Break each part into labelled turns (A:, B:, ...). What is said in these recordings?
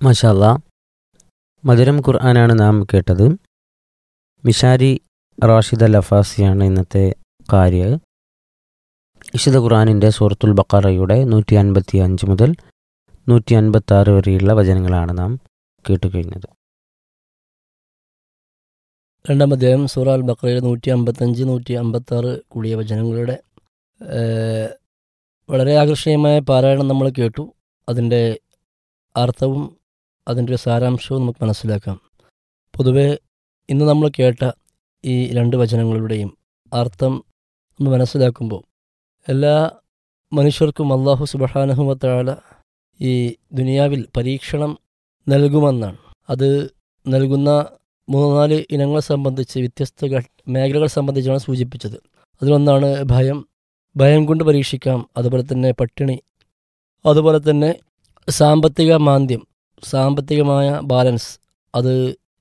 A: മഷാല്ല മധുരം ഖുർആനാണ് നാം കേട്ടത് മിഷാരി റാഷിദ് അൽ അഫാസിയാണ് ഇന്നത്തെ കാര്യ വിശുദ്ധ ഖുർആാനിൻ്റെ സൂറത്തുൽ ബക്കറയുടെ നൂറ്റി അൻപത്തി അഞ്ച് മുതൽ നൂറ്റി അൻപത്തി ആറ് വരെയുള്ള വചനങ്ങളാണ് നാം കേട്ടുകഴിഞ്ഞത്
B: രണ്ടാം അധ്യായം സൂറ അൽ ബക്രയുടെ നൂറ്റി അമ്പത്തഞ്ച് നൂറ്റി അമ്പത്തി ആറ് കൂടിയ വചനങ്ങളുടെ ഏഹ്, വളരെ ആകർഷണീയമായ പാരായണം നമ്മൾ കേട്ടു അതിൻ്റെ അർത്ഥവും അതിൻ്റെ ഒരു സാരാംശവും നമുക്ക് മനസ്സിലാക്കാം പൊതുവെ ഇന്ന് നമ്മൾ കേട്ട ഈ രണ്ട് വചനങ്ങളുടെയും അർത്ഥം നമ്മൾ മനസ്സിലാക്കുമ്പോൾ എല്ലാ മനുഷ്യർക്കും അള്ളാഹു സുബഹാനഹുമത്താല ഈ ദുനിയാവിൽ പരീക്ഷണം നൽകുമെന്നാണ് അത് നൽകുന്ന മൂന്ന് നാല് ഇനങ്ങളെ സംബന്ധിച്ച് വ്യത്യസ്ത ഘ- മേഖലകൾ സംബന്ധിച്ചാണ് സൂചിപ്പിച്ചത് അതിലൊന്നാണ് ഭയം ഭയം കൊണ്ട് പരീക്ഷിക്കാം അതുപോലെ തന്നെ പട്ടിണി അതുപോലെ തന്നെ സാമ്പത്തിക മാന്ദ്യം സാമ്പത്തികമായ ബാലൻസ് അത്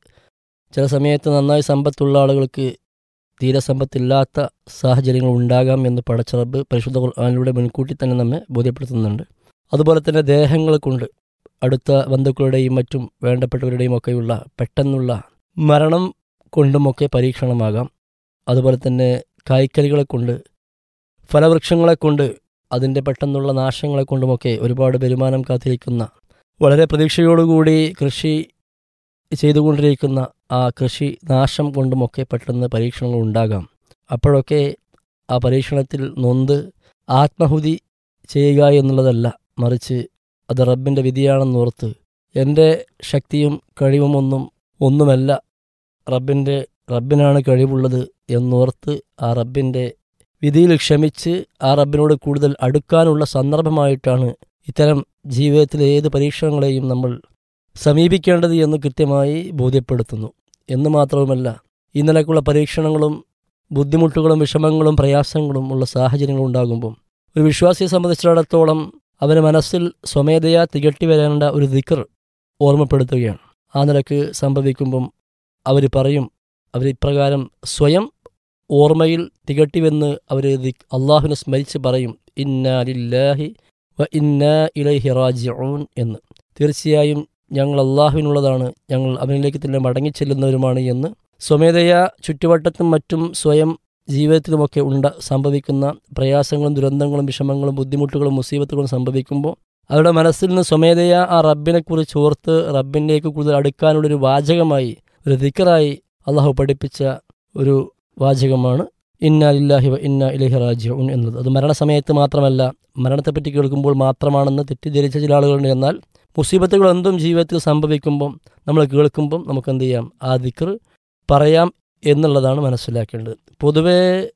B: ചില സമയത്ത് നന്നായി സമ്പത്തുള്ള ആളുകൾക്ക് തീരെ സമ്പത്തില്ലാത്ത സാഹചര്യങ്ങൾ ഉണ്ടാകാം എന്ന് പടച്ചറബ് പരിശുദ്ധ ഖുർആാനിലൂടെ മുൻകൂട്ടി തന്നെ നമ്മെ ബോധ്യപ്പെടുത്തുന്നുണ്ട് അതുപോലെ തന്നെ ദേഹങ്ങൾ കൊണ്ട് അടുത്ത ബന്ധുക്കളുടെയും മറ്റും വേണ്ടപ്പെട്ടവരുടെയും ഒക്കെയുള്ള പെട്ടെന്നുള്ള മരണം കൊണ്ടുമൊക്കെ പരീക്ഷണമാകാം അതുപോലെ തന്നെ കായ്ക്കലികളെ കൊണ്ട് ഫലവൃക്ഷങ്ങളെ കൊണ്ട് അതിൻ്റെ പെട്ടെന്നുള്ള നാശങ്ങളെ കൊണ്ടുമൊക്കെ ഒരുപാട് വരുമാനം കാത്തിരിക്കുന്ന വളരെ പ്രതീക്ഷയോടുകൂടി കൃഷി ചെയ്തുകൊണ്ടിരിക്കുന്ന ആ കൃഷി നാശം കൊണ്ടുമൊക്കെ പെട്ടെന്ന് പരീക്ഷണങ്ങൾ ഉണ്ടാകാം അപ്പോഴൊക്കെ ആ പരീക്ഷണത്തിൽ നൊന്ത് ആത്മഹുതി ചെയ്യുക എന്നുള്ളതല്ല മറിച്ച് അത് റബ്ബിൻ്റെ വിധിയാണെന്നോർത്ത് എൻ്റെ ശക്തിയും കഴിവുമൊന്നും ഒന്നുമല്ല റബ്ബിൻ്റെ റബ്ബിനാണ് കഴിവുള്ളത് എന്നോർത്ത് ആ റബ്ബിൻ്റെ വിധിയിൽ ക്ഷമിച്ച് ആ റബ്ബിനോട് കൂടുതൽ അടുക്കാനുള്ള സന്ദർഭമായിട്ടാണ് ഇത്തരം ജീവിതത്തിലെ ഏത് പരീക്ഷണങ്ങളെയും നമ്മൾ സമീപിക്കേണ്ടത് എന്ന് കൃത്യമായി ബോധ്യപ്പെടുത്തുന്നു എന്ന് മാത്രവുമല്ല ഈ നിലക്കുള്ള പരീക്ഷണങ്ങളും ബുദ്ധിമുട്ടുകളും വിഷമങ്ങളും പ്രയാസങ്ങളും ഉള്ള സാഹചര്യങ്ങൾ ഉണ്ടാകുമ്പോൾ ഒരു വിശ്വാസിയെ സംബന്ധിച്ചിടത്തോളം അവൻ്റെ മനസ്സിൽ സ്വമേധയാ തികട്ടി വരേണ്ട ഒരു ദിക്കർ ഓർമ്മപ്പെടുത്തുകയാണ് ആ നിലക്ക് സംഭവിക്കുമ്പം അവർ പറയും അവർ ഇപ്രകാരം സ്വയം ഓർമ്മയിൽ തികട്ടിവെന്ന് അവർ അള്ളാഹുവിനെ സ്മരിച്ച് പറയും ഇന്നാ ലില്ലാഹി വ ഇന്നാ ഇലൈഹി റാജിഊൻ എന്ന് തീർച്ചയായും ഞങ്ങൾ അള്ളാഹുവിനുള്ളതാണ് ഞങ്ങൾ അവനിലേക്ക് തന്നെ മടങ്ങിച്ചെല്ലുന്നവരുമാണ് എന്ന് സ്വമേധയാ ചുറ്റുവട്ടത്തും മറ്റും സ്വയം ജീവിതത്തിലുമൊക്കെ ഉണ്ട സംഭവിക്കുന്ന പ്രയാസങ്ങളും ദുരന്തങ്ങളും വിഷമങ്ങളും ബുദ്ധിമുട്ടുകളും മുസീബത്തുകളും സംഭവിക്കുമ്പോൾ അവരുടെ മനസ്സിൽ നിന്ന് സ്വമേധയാ ആ റബ്ബിനെക്കുറിച്ച് ഓർത്ത് റബ്ബിലേക്ക് കൂടുതൽ അടുക്കാനുള്ളൊരു വാചകമായി ഒരു ദിക്കറായി അള്ളാഹു പഠിപ്പിച്ച ഒരു വാചകമാണ് ഇന്ന ലില്ലാഹി വ ഇന്ന ഇലഹി റാജിഉൻ എന്നത് അത് മരണസമയത്ത് മാത്രമല്ല മരണത്തെപ്പറ്റി കേൾക്കുമ്പോൾ മാത്രമാണെന്ന് തെറ്റിദ്ധരിച്ച ചില ആളുകളുണ്ട് എന്നാൽ മുസീബത്തുകൾ എന്തും ജീവിതത്തിൽ സംഭവിക്കുമ്പം നമ്മൾ കേൾക്കുമ്പം നമുക്ക് എന്ത് ചെയ്യാം ആ ദിക്കർ പറയാം എന്നുള്ളതാണ് മനസ്സിലാക്കേണ്ടത് പൊതുവേ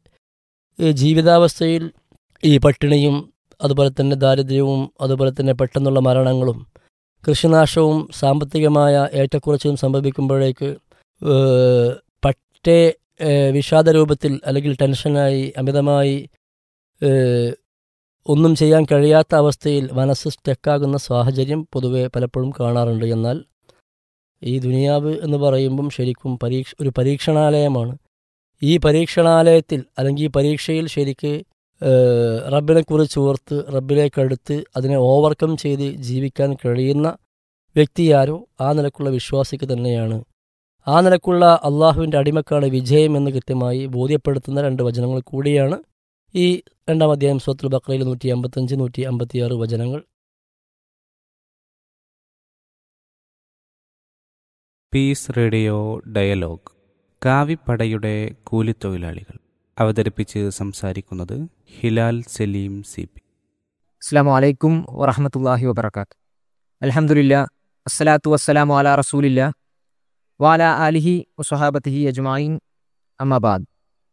B: ഈ ജീവിതാവസ്ഥയിൽ ഈ പട്ടിണിയും അതുപോലെ തന്നെ ദാരിദ്ര്യവും അതുപോലെ തന്നെ പെട്ടെന്നുള്ള മരണങ്ങളും കൃഷിനാശവും സാമ്പത്തികമായ ഏറ്റക്കുറച്ചിലും സംഭവിക്കുമ്പോഴേക്ക് ഏഹ്, പറ്റേ ഏഹ്, വിഷാദ രൂപത്തിൽ അല്ലെങ്കിൽ ടെൻഷനായി അമിതമായി ഏഹ്, ഒന്നും ചെയ്യാൻ കഴിയാത്ത അവസ്ഥയിൽ മനസ്സ് സ്റ്റക്കാകുന്ന സാഹചര്യം പൊതുവെ പലപ്പോഴും കാണാറുണ്ട് എന്നാൽ ഈ ദുനിയാവ് എന്ന് പറയുമ്പം ശരിക്കും പരീക്ഷ ഒരു പരീക്ഷണാലയമാണ് ഈ പരീക്ഷണാലയത്തിൽ അല്ലെങ്കിൽ ഈ പരീക്ഷയിൽ ശരിക്ക് ഏഹ്, റബ്ബിനെക്കുറിച്ച് ഓർത്ത് റബ്ബിലേക്കടുത്ത് അതിനെ ഓവർകം ചെയ്ത് ജീവിക്കാൻ കഴിയുന്ന വ്യക്തിയാരോ ആ നിലക്കുള്ള വിശ്വാസിക്ക് തന്നെയാണ് ആ നിലക്കുള്ള അള്ളാഹുവിൻ്റെ അടിമക്കാണ് വിജയം എന്ന് കൃത്യമായി ബോധ്യപ്പെടുത്തുന്ന രണ്ട് വചനങ്ങൾ കൂടിയാണ് ഈ രണ്ടാം അധ്യായം സൂത്തുൽ ബക്രയിൽ നൂറ്റി അമ്പത്തഞ്ച് നൂറ്റി അമ്പത്തിയാറ് വചനങ്ങൾ
C: പീസ് റേഡിയോ ഡയലോഗ് കാവിപ്പടയുടെ കൂലിത്തൊഴിലാളികൾ അവതരിപ്പിച്ച് സംസാരിക്കുന്നത് ഹിലാൽ സലീം സി പി
D: അസ്സാം വലൈക്കും വറഹമത്തല്ലാഹി വബർക്കാത്ത് അലഹമുല്ല അസ്സലാത്തു വസ്സലാമു അല റസൂലില്ല വാല അലിഹി വസ്വഹാബത്തിഹി അജ്മായിൻ അമ്മബാദ്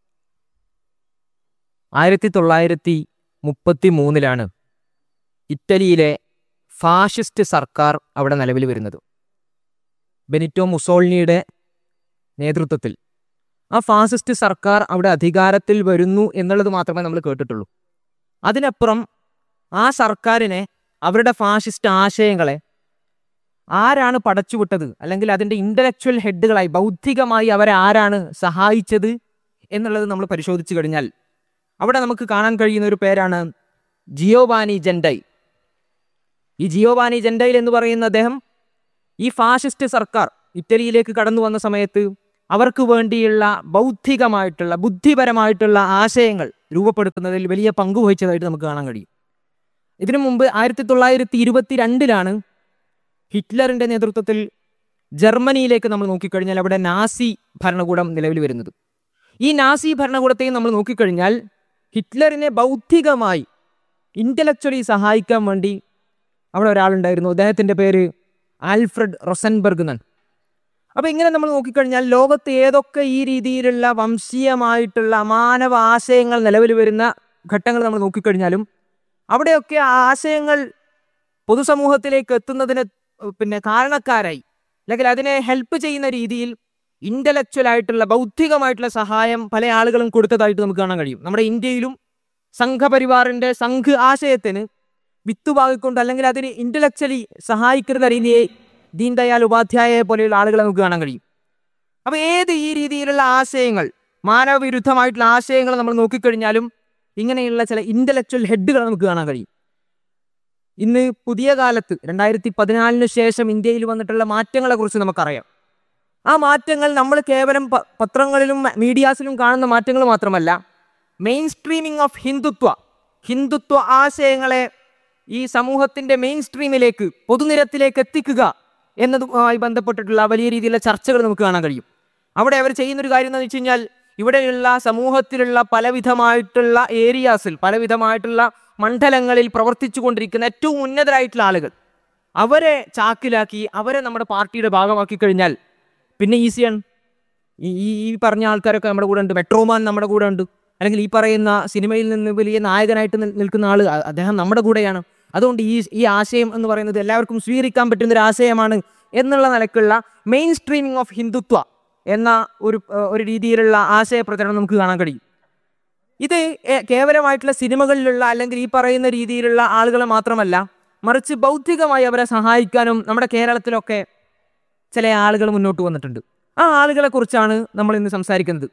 D: ആയിരത്തി തൊള്ളായിരത്തി മുപ്പത്തി മൂന്നിലാണ് ഇറ്റലിയിലെ ഫാഷിസ്റ്റ് സർക്കാർ അവിടെ നിലവിൽ വരുന്നത് ബെനിറ്റോ മുസോളിനിയുടെ നേതൃത്വത്തിൽ ആ ഫാസിസ്റ്റ് സർക്കാർ അവിടെ അധികാരത്തിൽ വരുന്നു എന്നുള്ളത് മാത്രമേ നമ്മൾ കേട്ടിട്ടുള്ളൂ അതിനപ്പുറം ആ സർക്കാരിനെ അവരുടെ ഫാഷിസ്റ്റ് ആശയങ്ങളെ ആരാണ് പടച്ചുവിട്ടത് അല്ലെങ്കിൽ അതിൻ്റെ ഇൻ്റലക്ച്വൽ ഹെഡുകളായി ബൗദ്ധികമായി അവരെ ആരാണ് സഹായിച്ചത് എന്നുള്ളത് നമ്മൾ പരിശോധിച്ചു കഴിഞ്ഞാൽ അവിടെ നമുക്ക് കാണാൻ കഴിയുന്ന ഒരു പേരാണ് ജിയോവാനി ജെൻഡൈ ഈ ജിയോവാനി ജെൻഡൈൽ എന്ന് പറയുന്ന അദ്ദേഹം ഈ ഫാഷിസ്റ്റ് സർക്കാർ ഇറ്റലിയിലേക്ക് കടന്നു വന്ന സമയത്ത് അവർക്ക് വേണ്ടിയുള്ള ബൗദ്ധികമായിട്ടുള്ള ബുദ്ധിപരമായിട്ടുള്ള ആശയങ്ങൾ രൂപപ്പെടുത്തുന്നതിൽ വലിയ പങ്ക് വഹിച്ചതായിട്ട് നമുക്ക് കാണാൻ കഴിയും ഇതിനു മുമ്പ് ആയിരത്തി തൊള്ളായിരത്തി ഇരുപത്തി രണ്ടിലാണ് ഹിറ്റ്ലറിൻ്റെ നേതൃത്വത്തിൽ ജർമ്മനിയിലേക്ക് നമ്മൾ നോക്കിക്കഴിഞ്ഞാൽ അവിടെ നാസി ഭരണകൂടം നിലവിൽ വരുന്നത് ഈ നാസി ഭരണകൂടത്തെയും നമ്മൾ നോക്കിക്കഴിഞ്ഞാൽ ഹിറ്റ്ലറിനെ ബൗദ്ധികമായി ഇൻ്റലക്ച്വലി സഹായിക്കാൻ വേണ്ടി അവിടെ ഒരാളുണ്ടായിരുന്നു അദ്ദേഹത്തിൻ്റെ പേര് ആൽഫ്രഡ് റൊസൻബർഗ് എന്നാണ് അപ്പോൾ ഇങ്ങനെ നമ്മൾ നോക്കിക്കഴിഞ്ഞാൽ ലോകത്ത് ഏതൊക്കെ ഈ രീതിയിലുള്ള വംശീയമായിട്ടുള്ള അമാനവ ആശയങ്ങൾ നിലവിൽ വരുന്ന ഘട്ടങ്ങൾ നമ്മൾ നോക്കിക്കഴിഞ്ഞാലും അവിടെയൊക്കെ ആ ആശയങ്ങൾ പൊതുസമൂഹത്തിലേക്ക് എത്തുന്നതിന് പിന്നെ കാരണക്കാരായി അല്ലെങ്കിൽ അതിനെ ഹെൽപ്പ് ചെയ്യുന്ന രീതിയിൽ ഇൻ്റലക്ച്വൽ ആയിട്ടുള്ള ബൗദ്ധികമായിട്ടുള്ള സഹായം പല ആളുകളും കൊടുത്തതായിട്ട് നമുക്ക് കാണാൻ കഴിയും നമ്മുടെ ഇന്ത്യയിലും സംഘപരിവാറിൻ്റെ സംഘ് ആശയത്തിന് വിത്തുപാകിക്കൊണ്ട് അല്ലെങ്കിൽ അതിന് ഇൻ്റലക്ച്വലി സഹായിക്കുന്ന രീതിയെ ദീൻ ദയാൽ ഉപാധ്യായയെ പോലെയുള്ള ആളുകളെ നമുക്ക് കാണാൻ കഴിയും അപ്പോൾ ഏത് ഈ രീതിയിലുള്ള ആശയങ്ങൾ മാനവവിരുദ്ധമായിട്ടുള്ള ആശയങ്ങൾ നമ്മൾ നോക്കിക്കഴിഞ്ഞാലും ഇങ്ങനെയുള്ള ചില ഇൻ്റലക്ച്വൽ ഹെഡുകൾ നമുക്ക് കാണാൻ കഴിയും ഇന്ന് പുതിയ കാലത്ത് രണ്ടായിരത്തി പതിനാലിന് ശേഷം ഇന്ത്യയിൽ വന്നിട്ടുള്ള മാറ്റങ്ങളെക്കുറിച്ച് നമുക്കറിയാം ആ മാറ്റങ്ങൾ നമ്മൾ കേവലം പ- പത്രങ്ങളിലും മീഡിയാസിലും കാണുന്ന മാറ്റങ്ങൾ മാത്രമല്ല main streaming of Hindutva Hindutva ആശയങ്ങളെ ഈ സമൂഹത്തിൻ്റെ മെയിൻ സ്ട്രീമിലേക്ക് പൊതുനിരത്തിലേക്ക് എത്തിക്കുക എന്നതുമായി ബന്ധപ്പെട്ടിട്ടുള്ള വലിയ രീതിയിലുള്ള ചർച്ചകൾ നമുക്ക് കാണാൻ കഴിയും അവിടെ അവർ ചെയ്യുന്നൊരു കാര്യം എന്ന് വെച്ച് കഴിഞ്ഞാൽ ഇവിടെയുള്ള സമൂഹത്തിലുള്ള പലവിധമായിട്ടുള്ള ഏരിയാസിൽ പലവിധമായിട്ടുള്ള മണ്ഡലങ്ങളിൽ പ്രവർത്തിച്ചു കൊണ്ടിരിക്കുന്ന ഏറ്റവും ഉന്നതരായിട്ടുള്ള ആളുകൾ അവരെ ചാക്കിലാക്കി അവരെ നമ്മുടെ പാർട്ടിയുടെ ഭാഗമാക്കി കഴിഞ്ഞാൽ പിന്നെ ഈസിയാണ് ഈ ഈ- ഈ പറഞ്ഞ ആൾക്കാരൊക്കെ നമ്മുടെ കൂടെ ഉണ്ട് മെട്രോമാൻ നമ്മുടെ കൂടെ ഉണ്ട് അല്ലെങ്കിൽ ഈ പറയുന്ന സിനിമയിൽ നിന്ന് വലിയ നായകനായിട്ട് നിൽ- നിൽക്കുന്ന ആൾ അ- അദ്ദേഹം നമ്മുടെ കൂടെയാണ് അതുകൊണ്ട് ഈ ഈ ആശയം എന്ന് പറയുന്നത് എല്ലാവർക്കും സ്വീകരിക്കാൻ പറ്റുന്ന ഒരു ആശയമാണ് എന്നുള്ള നിലക്കുള്ള മെയിൻ സ്ട്രീമിംഗ് ഓഫ് ഹിന്ദുത്വ എന്ന ഒരു ഏഹ്, ഒരു രീതിയിലുള്ള ആശയ പ്രചരണം നമുക്ക് കാണാൻ കഴിയും ഇത് ഏ- കേവലമായിട്ടുള്ള സിനിമകളിലുള്ള അല്ലെങ്കിൽ ഈ പറയുന്ന രീതിയിലുള്ള ആളുകളെ മാത്രമല്ല മറിച്ച് ബൗദ്ധികമായി അവരെ സഹായിക്കാനും നമ്മുടെ കേരളത്തിലൊക്കെ ചില ആളുകൾ മുന്നോട്ട് വന്നിട്ടുണ്ട് ആ ആളുകളെ കുറിച്ചാണ് നമ്മൾ ഇന്ന് സംസാരിക്കുന്നത്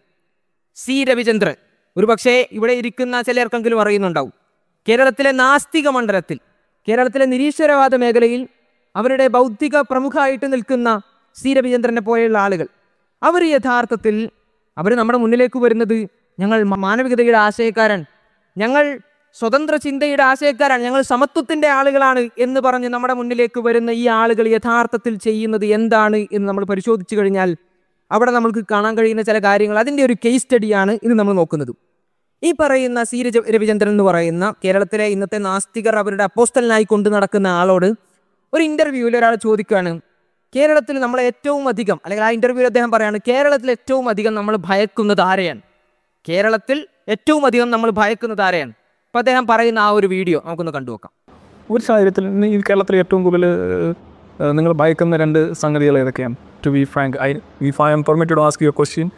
D: സി രവിചന്ദ്രൻ ഒരു പക്ഷേ ഇവിടെ ഇരിക്കുന്ന ചിലർക്കെങ്കിലും അറിയുന്നുണ്ടാവും കേരളത്തിലെ നാസ്തിക മണ്ഡലത്തിൽ കേരളത്തിലെ നിരീശ്വരവാദ മേഖലയിൽ അവരുടെ ബൗദ്ധിക പ്രമുഖമായിട്ട് നിൽക്കുന്ന സി രവിചന്ദ്രനെ പോലെയുള്ള ആളുകൾ അവർ യഥാർത്ഥത്തിൽ അവർ നമ്മുടെ മുന്നിലേക്ക് വരുന്നത് ഞങ്ങൾ മ- മാനവികതയുടെ ആശയക്കാരൻ ഞങ്ങൾ സ്വതന്ത്ര ചിന്തയുടെ ആശയക്കാരാണ് ഞങ്ങൾ സമത്വത്തിൻ്റെ ആളുകളാണ് എന്ന് പറഞ്ഞ് നമ്മുടെ മുന്നിലേക്ക് വരുന്ന ഈ ആളുകൾ യഥാർത്ഥത്തിൽ ചെയ്യുന്നത് എന്താണ് എന്ന് നമ്മൾ പരിശോധിച്ചു കഴിഞ്ഞാൽ അവിടെ നമുക്ക് കാണാൻ കഴിയുന്ന ചില കാര്യങ്ങൾ അതിൻ്റെ ഒരു കേസ് സ്റ്റഡിയാണ് ഇന്ന് നമ്മൾ നോക്കുന്നത് ഈ പറയുന്ന സി രജ രവിചന്ദ്രൻ എന്ന് പറയുന്ന കേരളത്തിലെ ഇന്നത്തെ നാസ്തികർ അവരുടെ അപ്പോസ്റ്റലിനായി കൊണ്ടു നടക്കുന്ന ആളോട് ഒരു ഇൻ്റർവ്യൂവിൽ ഒരാൾ ചോദിക്കുകയാണ് കേരളത്തിൽ നമ്മൾ ഏറ്റവും അധികം അല്ലെങ്കിൽ ആ ഇൻ്റർവ്യൂവിൽ അദ്ദേഹം പറയാണ് കേരളത്തിൽ ഏറ്റവും അധികം നമ്മൾ ഭയക്കുന്നത് ആരെയാണ് കേരളത്തിൽ ഏറ്റവും അധികം നമ്മൾ ഭയക്കുന്നത് ആരെയാണ് അപ്പോൾ അദ്ദേഹം പറയുന്ന ആ ഒരു വീഡിയോ നമുക്കൊന്ന് കണ്ടുനോക്കാം
E: ഒരു സാഹചര്യത്തിൽ ഇന്ന് ഈ കേരളത്തിൽ ഏറ്റവും കൂടുതൽ ഏഹ്, നിങ്ങൾ ഭയക്കുന്ന രണ്ട് സംഗതികൾ ഏതൊക്കെയാണ് to be frank I if I am permitted ask your question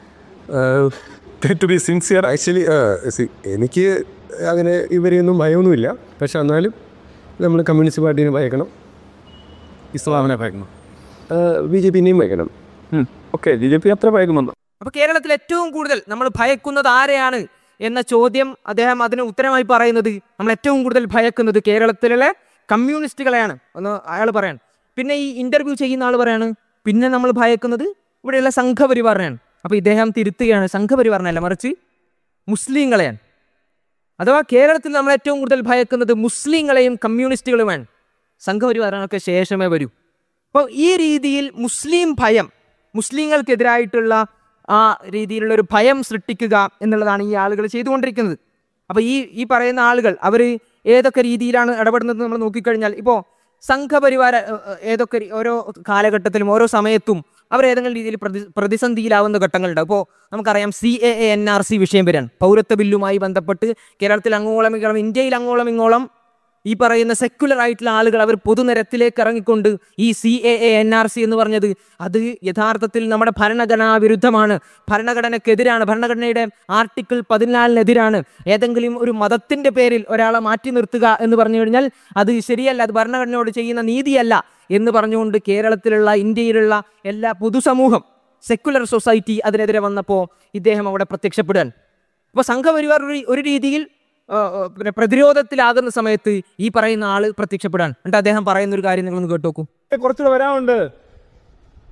E: to be sincere
F: actually എനിക്ക് അങ്ങനെ ഇവരെയൊന്നും ഭയമൊന്നുമില്ല പക്ഷെ എന്നാലും നമ്മൾ കമ്മ്യൂണിസ്റ്റ് പാർട്ടീനെ ഭയക്കണം
E: ഇസ്ലാമിനെ ഭയക്കുന്നു
F: ബി ജെ പിന്നെയും ഭയക്കണം
E: ഓക്കെ ബി ജെ പി അത്ര ഭയക്കുന്നുണ്ടോ
D: അപ്പോൾ കേരളത്തിൽ ഏറ്റവും കൂടുതൽ നമ്മൾ ഭയക്കുന്നത് ആരെയാണ് എന്ന ചോദ്യം അദ്ദേഹം അതിന് ഉത്തരമായി പറയുന്നത് നമ്മൾ ഏറ്റവും കൂടുതൽ ഭയക്കുന്നത് കേരളത്തിലെ കമ്മ്യൂണിസ്റ്റുകളെയാണ് ഒന്ന് അയാൾ പറയാൻ പിന്നെ ഈ ഇന്റർവ്യൂ ചെയ്യുന്ന ആൾ പറയാണ് പിന്നെ നമ്മൾ ഭയക്കുന്നത് ഇവിടെയുള്ള സംഘപരിവാറിനെയാണ് അപ്പോൾ ഇദ്ദേഹം തിരുത്തുകയാണ് സംഘപരിവാറിനല്ല മറിച്ച് മുസ്ലിങ്ങളെയാണ് അഥവാ കേരളത്തിൽ നമ്മൾ ഏറ്റവും കൂടുതൽ ഭയക്കുന്നത് മുസ്ലിങ്ങളെയും കമ്മ്യൂണിസ്റ്റുകളുമാണ് സംഘപരിവാറിനൊക്കെ ശേഷമേ വരൂ അപ്പോൾ ഈ രീതിയിൽ മുസ്ലിം ഭയം മുസ്ലിങ്ങൾക്കെതിരായിട്ടുള്ള ആ രീതിയിലുള്ള ഒരു ഭയം സൃഷ്ടിക്കുക എന്നുള്ളതാണ് ഈ ആളുകൾ ചെയ്തുകൊണ്ടിരിക്കുന്നത് അപ്പോൾ ഈ ഈ പറയുന്ന ആളുകൾ അവർ ഏതൊക്കെ രീതിയിലാണ് ഇടപെടുന്നത് നമ്മൾ നോക്കിക്കഴിഞ്ഞാൽ ഇപ്പോൾ സംഘപരിവാര ഏഹ്, ഏഹ്, ഏതൊക്കെ രീ- ഓരോ കാലഘട്ടത്തിലും ഓരോ സമയത്തും അവർ ഏതെങ്കിലും രീതിയിൽ പ്രതി പ്രതിസന്ധിയിലാവുന്ന ഘട്ടങ്ങളുണ്ട് അപ്പോൾ നമുക്കറിയാം C A A N R C വിഷയം വരാൻ പൗരത്വ ബില്ലുമായി ബന്ധപ്പെട്ട് കേരളത്തിൽ അങ്ങോളം ഇങ്ങോളം ഇന്ത്യയിൽ അങ്ങോളം ഇങ്ങോളം ഈ പറയുന്ന സെക്യുലർ ആയിട്ടുള്ള ആളുകൾ അവർ പൊതുനിരത്തിലേക്ക് ഇറങ്ങിക്കൊണ്ട് ഈ C A A N R C എന്ന് പറഞ്ഞത് അത് യഥാർത്ഥത്തിൽ നമ്മുടെ ഭരണഘടനാ വിരുദ്ധമാണ് ഭരണഘടനക്കെതിരാണ് ഭരണഘടനയുടെ ആർട്ടിക്കിൾ പതിനാലിനെതിരാണ് ഏതെങ്കിലും ഒരു മതത്തിന്റെ പേരിൽ ഒരാളെ മാറ്റി നിർത്തുക എന്ന് പറഞ്ഞു കഴിഞ്ഞാൽ അത് ശരിയല്ല അത് ഭരണഘടനയോട് ചെയ്യുന്ന നീതിയല്ല എന്ന് പറഞ്ഞുകൊണ്ട് കേരളത്തിലുള്ള ഇന്ത്യയിലുള്ള എല്ലാ പൊതുസമൂഹം സെക്യുലർ സൊസൈറ്റി അതിനെതിരെ വന്നപ്പോൾ ഇദ്ദേഹം അവിടെ പ്രത്യക്ഷപ്പെടാൻ അപ്പോൾ സംഘപരിവാർ ഒരു ഒരു രീതിയിൽ ആ, ആ, പിന്നെ പ്രതിരോധത്തിലാകുന്ന സമയത്ത് ഈ പറയുന്ന ആള് പ്രത്യക്ഷപ്പെടാൻ എന്നിട്ട് അദ്ദേഹം പറയുന്ന ഒരു കാര്യം നിങ്ങളൊന്ന് കേട്ടു നോക്കൂ
E: കുറച്ചുകൂടെ വരാനുണ്ട്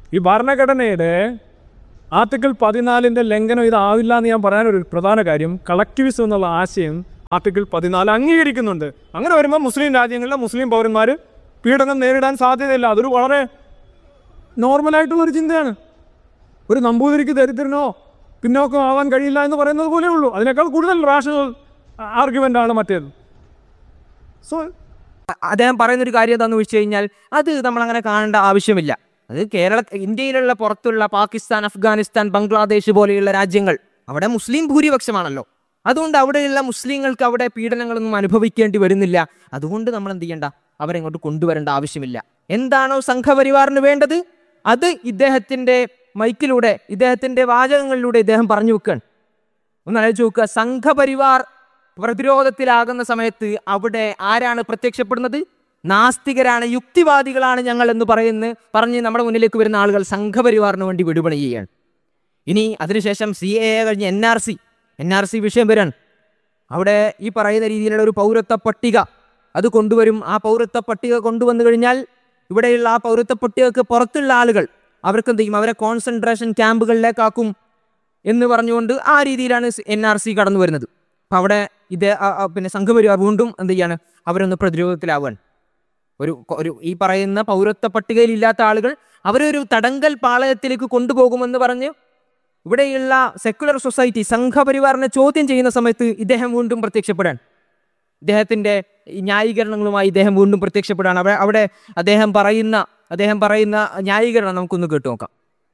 E: ഈ ഭരണഘടനയുടെ ആർട്ടിക്കിൾ പതിനാലിൻ്റെ ലംഘനം ഇതാവില്ല എന്ന് ഞാൻ പറയാനൊരു പ്രധാന കാര്യം കളക്ടിവിസം എന്നുള്ള ആശയം ആർട്ടിക്കിൾ പതിനാല് അംഗീകരിക്കുന്നുണ്ട് അങ്ങനെ വരുമ്പോൾ മുസ്ലിം രാജ്യങ്ങളിലെ മുസ്ലിം പൗരന്മാർ പീഡനം നേരിടാൻ സാധ്യതയില്ല അതൊരു വളരെ നോർമലായിട്ടുള്ള ഒരു ചിന്തയാണ് ഒരു നമ്പൂതിരിക്ക് ദരിദ്രനോ പിന്നോക്കം ആവാൻ കഴിയില്ല എന്ന് പറയുന്നത് പോലെ ഉള്ളൂ അതിനേക്കാൾ കൂടുതൽ റാഷണൽ ആർഗ്യുമെൻ്റ് ആണ് മറ്റേത് സോ
D: അദ്ദേഹം പറയുന്നൊരു കാര്യം എന്താണെന്ന് വെച്ച് കഴിഞ്ഞാൽ അത് നമ്മൾ അങ്ങനെ കാണേണ്ട ആവശ്യമില്ല അത് കേരള ഇന്ത്യയിലുള്ള പുറത്തുള്ള പാകിസ്ഥാൻ അഫ്ഗാനിസ്ഥാൻ ബംഗ്ലാദേശ് പോലെയുള്ള രാജ്യങ്ങൾ അവിടെ മുസ്ലിം ഭൂരിപക്ഷമാണല്ലോ അതുകൊണ്ട് അവിടെയുള്ള മുസ്ലിങ്ങൾക്ക് അവിടെ പീഡനങ്ങളൊന്നും അനുഭവിക്കേണ്ടി വരുന്നില്ല അതുകൊണ്ട് നമ്മൾ എന്ത് ചെയ്യണ്ട അവരെങ്ങോട്ട് കൊണ്ടുവരേണ്ട ആവശ്യമില്ല എന്താണോ സംഘപരിവാറിന് വേണ്ടത് അത് ഇദ്ദേഹത്തിന്റെ മൈക്കിലൂടെ ഇദ്ദേഹത്തിന്റെ വാചകങ്ങളിലൂടെ ഇദ്ദേഹം പറഞ്ഞു വെക്കുകയാണ് ഒന്ന് ആലോചിച്ച് നോക്കുക സംഘപരിവാർ പ്രതിരോധത്തിലാകുന്ന സമയത്ത് അവിടെ ആരാണ് പ്രത്യക്ഷപ്പെടുന്നത് നാസ്തികരാണ് യുക്തിവാദികളാണ് ഞങ്ങൾ എന്ന് പറയുന്ന പറഞ്ഞ് നമ്മുടെ മുന്നിലേക്ക് വരുന്ന ആളുകൾ സംഘപരിവാറിന് വേണ്ടി വിടുപണി ചെയ്യുകയാണ് ഇനി അതിനുശേഷം സി എ കഴിഞ്ഞ് N R C N R C വിഷയം വരാൻ അവിടെ ഈ പറയുന്ന രീതിയിലുള്ള ഒരു പൗരത്വ പട്ടിക അത് കൊണ്ടുവരും ആ പൗരത്വ പട്ടിക കൊണ്ടുവന്നു കഴിഞ്ഞാൽ ഇവിടെയുള്ള ആ പൗരത്വ പട്ടികക്ക് പുറത്തുള്ള ആളുകൾ അവർക്ക് എന്ത് ചെയ്യും അവരെ കോൺസെൻട്രേഷൻ ക്യാമ്പുകളിലേക്കാക്കും എന്ന് പറഞ്ഞുകൊണ്ട് ആ രീതിയിലാണ് എൻ ആർ സി കടന്നു വരുന്നത് അപ്പം അവിടെ ഇത് ആ- ആ പിന്നെ സംഘപരിവാർ വീണ്ടും എന്ത് ചെയ്യാണ് അവരൊന്ന് പ്രതിരോധത്തിലാവാൻ ഒരു ഒരു ഈ പറയുന്ന പൗരത്വ പട്ടികയിൽ ഇല്ലാത്ത ആളുകൾ അവരൊരു തടങ്കൽ പാളയത്തിലേക്ക് കൊണ്ടുപോകുമെന്ന് പറഞ്ഞ് ഇവിടെയുള്ള സെക്കുലർ സൊസൈറ്റി സംഘപരിവാറിനെ ചോദ്യം ചെയ്യുന്ന സമയത്ത് ഇദ്ദേഹം വീണ്ടും പ്രത്യക്ഷപ്പെടാൻ ഇദ്ദേഹത്തിന്റെ ഈ ന്യായീകരണങ്ങളുമായി ഇദ്ദേഹം വീണ്ടും പ്രത്യക്ഷപ്പെടാൻ അവിടെ അവിടെ അദ്ദേഹം പറയുന്ന അദ്ദേഹം പറയുന്ന ന്യായീകരണം നമുക്കൊന്ന് കേട്ടു നോക്കാം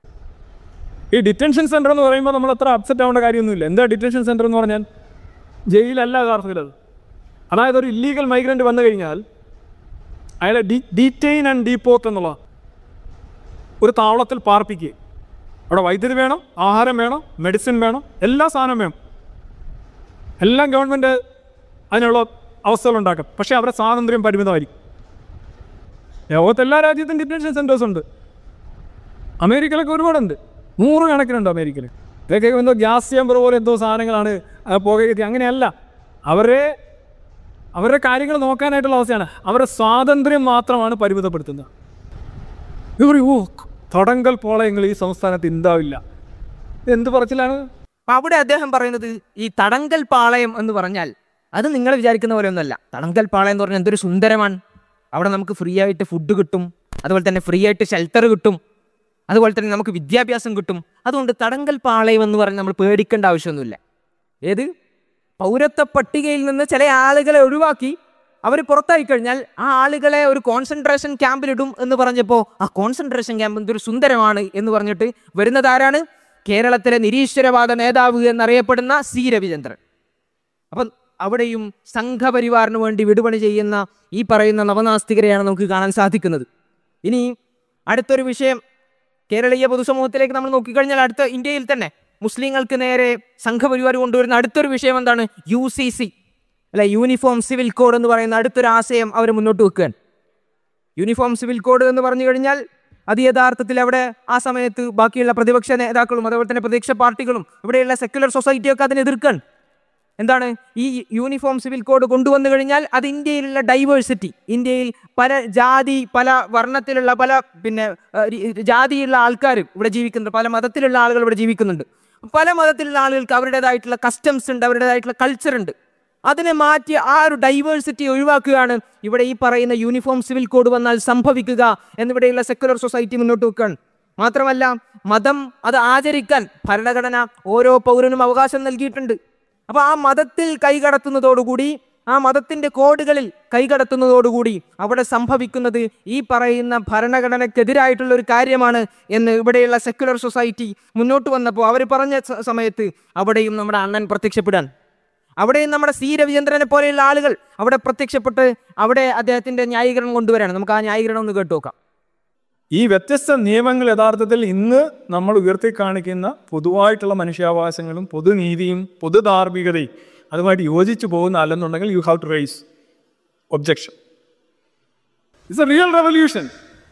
E: ഈ ഡിറ്റൻഷൻ സെന്റർ എന്ന് പറയുമ്പോൾ നമ്മൾ അത്ര അപ്സെറ്റ് ആവേണ്ട കാര്യമൊന്നുമില്ല എന്താ ഡിറ്റൻഷൻ സെന്റർ എന്ന് പറഞ്ഞാൽ ജയിലല്ല യഥാർത്ഥത്തിൽ അത് അതായത് ഒരു ഇല്ലീഗൽ മൈഗ്രൻ്റ് വന്നു കഴിഞ്ഞാൽ അയാളെ ഡി ഡീറ്റെയിൻ ആൻഡ് ഡീപോർട്ട് എന്നുള്ള ഒരു താവളത്തിൽ പാർപ്പിക്കുക അവിടെ വൈദ്യുതി വേണം ആഹാരം വേണം മെഡിസിൻ വേണം എല്ലാ സാധനവും വേണം എല്ലാം ഗവൺമെൻറ് അതിനുള്ള അവസ്ഥകൾ ഉണ്ടാക്കും പക്ഷേ അവരുടെ സ്വാതന്ത്ര്യം പരിമിതമായിരിക്കും ലോകത്ത് എല്ലാ രാജ്യത്തും ഡിറ്റൻഷൻ സെൻറ്റേഴ്സ് ഉണ്ട് അമേരിക്കയിലൊക്കെ ഒരുപാടുണ്ട് നൂറ് കണക്കിനുണ്ട് അമേരിക്കയിൽ ഇതൊക്കെ എന്തോ ഗ്യാസ് ചേമ്പർ പോലെ എന്തോ സാധനങ്ങളാണ് ആ പുകയെത്തി അങ്ങനെയല്ല അവരെ അവരുടെ കാര്യങ്ങൾ നോക്കാനായിട്ടുള്ള അവസ്ഥയാണ് അവരുടെ സ്വാതന്ത്ര്യം മാത്രമാണ് പരിമിതപ്പെടുത്തുന്നത് ഇവർ ഓ തടങ്കൽ പോളയങ്ങൾ ഈ സംസ്ഥാനത്ത് ഉണ്ടാവില്ല എന്ത് പറച്ചിലാണ്
D: അപ്പൊ അവിടെ അദ്ദേഹം പറയുന്നത് ഈ തടങ്കൽ പാളയം എന്ന് പറഞ്ഞാൽ അത് നിങ്ങൾ വിചാരിക്കുന്ന പോലെ ഒന്നുമല്ല തടങ്കൽ പാളയം എന്ന് പറഞ്ഞാൽ എന്തൊരു സുന്ദരമാണ് അവിടെ നമുക്ക് ഫ്രീ ആയിട്ട് ഫുഡ് കിട്ടും അതുപോലെ തന്നെ ഫ്രീ ആയിട്ട് ഷെൽട്ടർ കിട്ടും അതുപോലെ തന്നെ നമുക്ക് വിദ്യാഭ്യാസം കിട്ടും അതുകൊണ്ട് തടങ്കൽ പാളയം എന്ന് പറഞ്ഞ് നമ്മൾ പേടിക്കേണ്ട ആവശ്യമൊന്നുമില്ല ഏത് പൗരത്വ പട്ടികയിൽ നിന്ന് ചില ആളുകളെ ഒഴിവാക്കി അവർ പുറത്തായി കഴിഞ്ഞാൽ ആ ആളുകളെ ഒരു കോൺസെൻട്രേഷൻ ക്യാമ്പിലിടും എന്ന് പറഞ്ഞപ്പോൾ ആ കോൺസെൻട്രേഷൻ ക്യാമ്പ് എന്തൊരു സുന്ദരമാണ് എന്ന് പറഞ്ഞിട്ട് വരുന്നത് ആരാണ് കേരളത്തിലെ നിരീശ്വരവാദ നേതാവ് എന്നറിയപ്പെടുന്ന സി രവിചന്ദ്രൻ അപ്പം അവിടെയും സംഘപരിവാറിന് വേണ്ടി വിടുപണി ചെയ്യുന്ന ഈ പറയുന്ന നവനാസ്തികരെയാണ് നമുക്ക് കാണാൻ സാധിക്കുന്നത് ഇനി അടുത്തൊരു വിഷയം കേരളീയ പൊതുസമൂഹത്തിലേക്ക് നമ്മൾ നോക്കിക്കഴിഞ്ഞാൽ അടുത്ത ഇന്ത്യയിൽ തന്നെ മുസ്ലിങ്ങൾക്ക് നേരെ സംഘപരിവാർ കൊണ്ടുവരുന്ന അടുത്തൊരു വിഷയം എന്താണ് യു സി സി അല്ലെ യൂണിഫോം സിവിൽ കോഡ് എന്ന് പറയുന്ന അടുത്തൊരു ആശയം അവർ മുന്നോട്ട് വെക്കുകയാണ് യൂണിഫോം സിവിൽ കോഡ് എന്ന് പറഞ്ഞു കഴിഞ്ഞാൽ അത് യഥാർത്ഥത്തിൽ അവിടെ ആ സമയത്ത് ബാക്കിയുള്ള പ്രതിപക്ഷ നേതാക്കളും അതുപോലെ തന്നെ പ്രതിപക്ഷ പാർട്ടികളും ഇവിടെയുള്ള സെക്യുലർ സൊസൈറ്റിയൊക്കെ അതിനെ എതിർക്കാൻ എന്താണ് ഈ യൂണിഫോം സിവിൽ കോഡ് കൊണ്ടുവന്നു കഴിഞ്ഞാൽ അത് ഇന്ത്യയിലുള്ള ഡൈവേഴ്സിറ്റി ഇന്ത്യയിൽ പല ജാതി പല വർണ്ണത്തിലുള്ള പല പിന്നെ ഏഹ്, രി- ജാതിയുള്ള ആൾക്കാർ ഇവിടെ ജീവിക്കുന്നുണ്ട് പല മതത്തിലുള്ള ആളുകൾ ഇവിടെ ജീവിക്കുന്നുണ്ട് പല മതത്തിലുള്ള ആളുകൾക്ക് അവരുടേതായിട്ടുള്ള കസ്റ്റംസ് ഉണ്ട് അവരുടേതായിട്ടുള്ള കൾച്ചർ ഉണ്ട് അതിനെ മാറ്റി ആ ഒരു ഡൈവേഴ്സിറ്റി ഒഴിവാക്കുകയാണ് ഇവിടെ ഈ പറയുന്ന യൂണിഫോം സിവിൽ കോഡ് വന്നാൽ സംഭവിക്കുക എന്നിവിടെയുള്ള സെക്യുലർ സൊസൈറ്റി മുന്നോട്ട് വെക്കുകയാണ് മാത്രമല്ല മതം അത് ആചരിക്കാൻ ഭരണഘടന ഓരോ പൗരനും അവകാശം നൽകിയിട്ടുണ്ട് അപ്പൊ ആ മതത്തിൽ കൈകടത്തുന്നതോടുകൂടി ആ മതത്തിന്റെ കോഡുകളിൽ കൈകടത്തുന്നതോടുകൂടി അവിടെ സംഭവിക്കുന്നത് ഈ പറയുന്ന ഭരണഘടനയ്ക്കെതിരായിട്ടുള്ള ഒരു കാര്യമാണ് എന്ന് ഇവിടെയുള്ള സെക്യുലർ സൊസൈറ്റി മുന്നോട്ട് വന്നപ്പോൾ അവർ പറഞ്ഞ സ- സമയത്ത് അവിടെയും നമ്മുടെ അണ്ണൻ പ്രത്യക്ഷപ്പെടാൻ അവിടെയും നമ്മുടെ സി രവിചന്ദ്രനെ പോലെയുള്ള ആളുകൾ അവിടെ പ്രത്യക്ഷപ്പെട്ട് അവിടെ അദ്ദേഹത്തിന്റെ ന്യായീകരണം കൊണ്ടുവരാണ് നമുക്ക് ആ ന്യായീകരണം ഒന്ന് കേട്ടു നോക്കാം
E: ഈ വ്യത്യസ്ത നിയമങ്ങൾ യഥാർത്ഥത്തിൽ ഇന്ന് നമ്മൾ ഉയർത്തി കാണിക്കുന്ന പൊതുവായിട്ടുള്ള മനുഷ്യാവകാശങ്ങളും പൊതുനീതിയും പൊതുധാർമ്മികതയും അതുമായിട്ട് യോജിച്ചു പോകുന്ന അല്ലെന്നുണ്ടെങ്കിൽ you have to raise objection it's a real revolution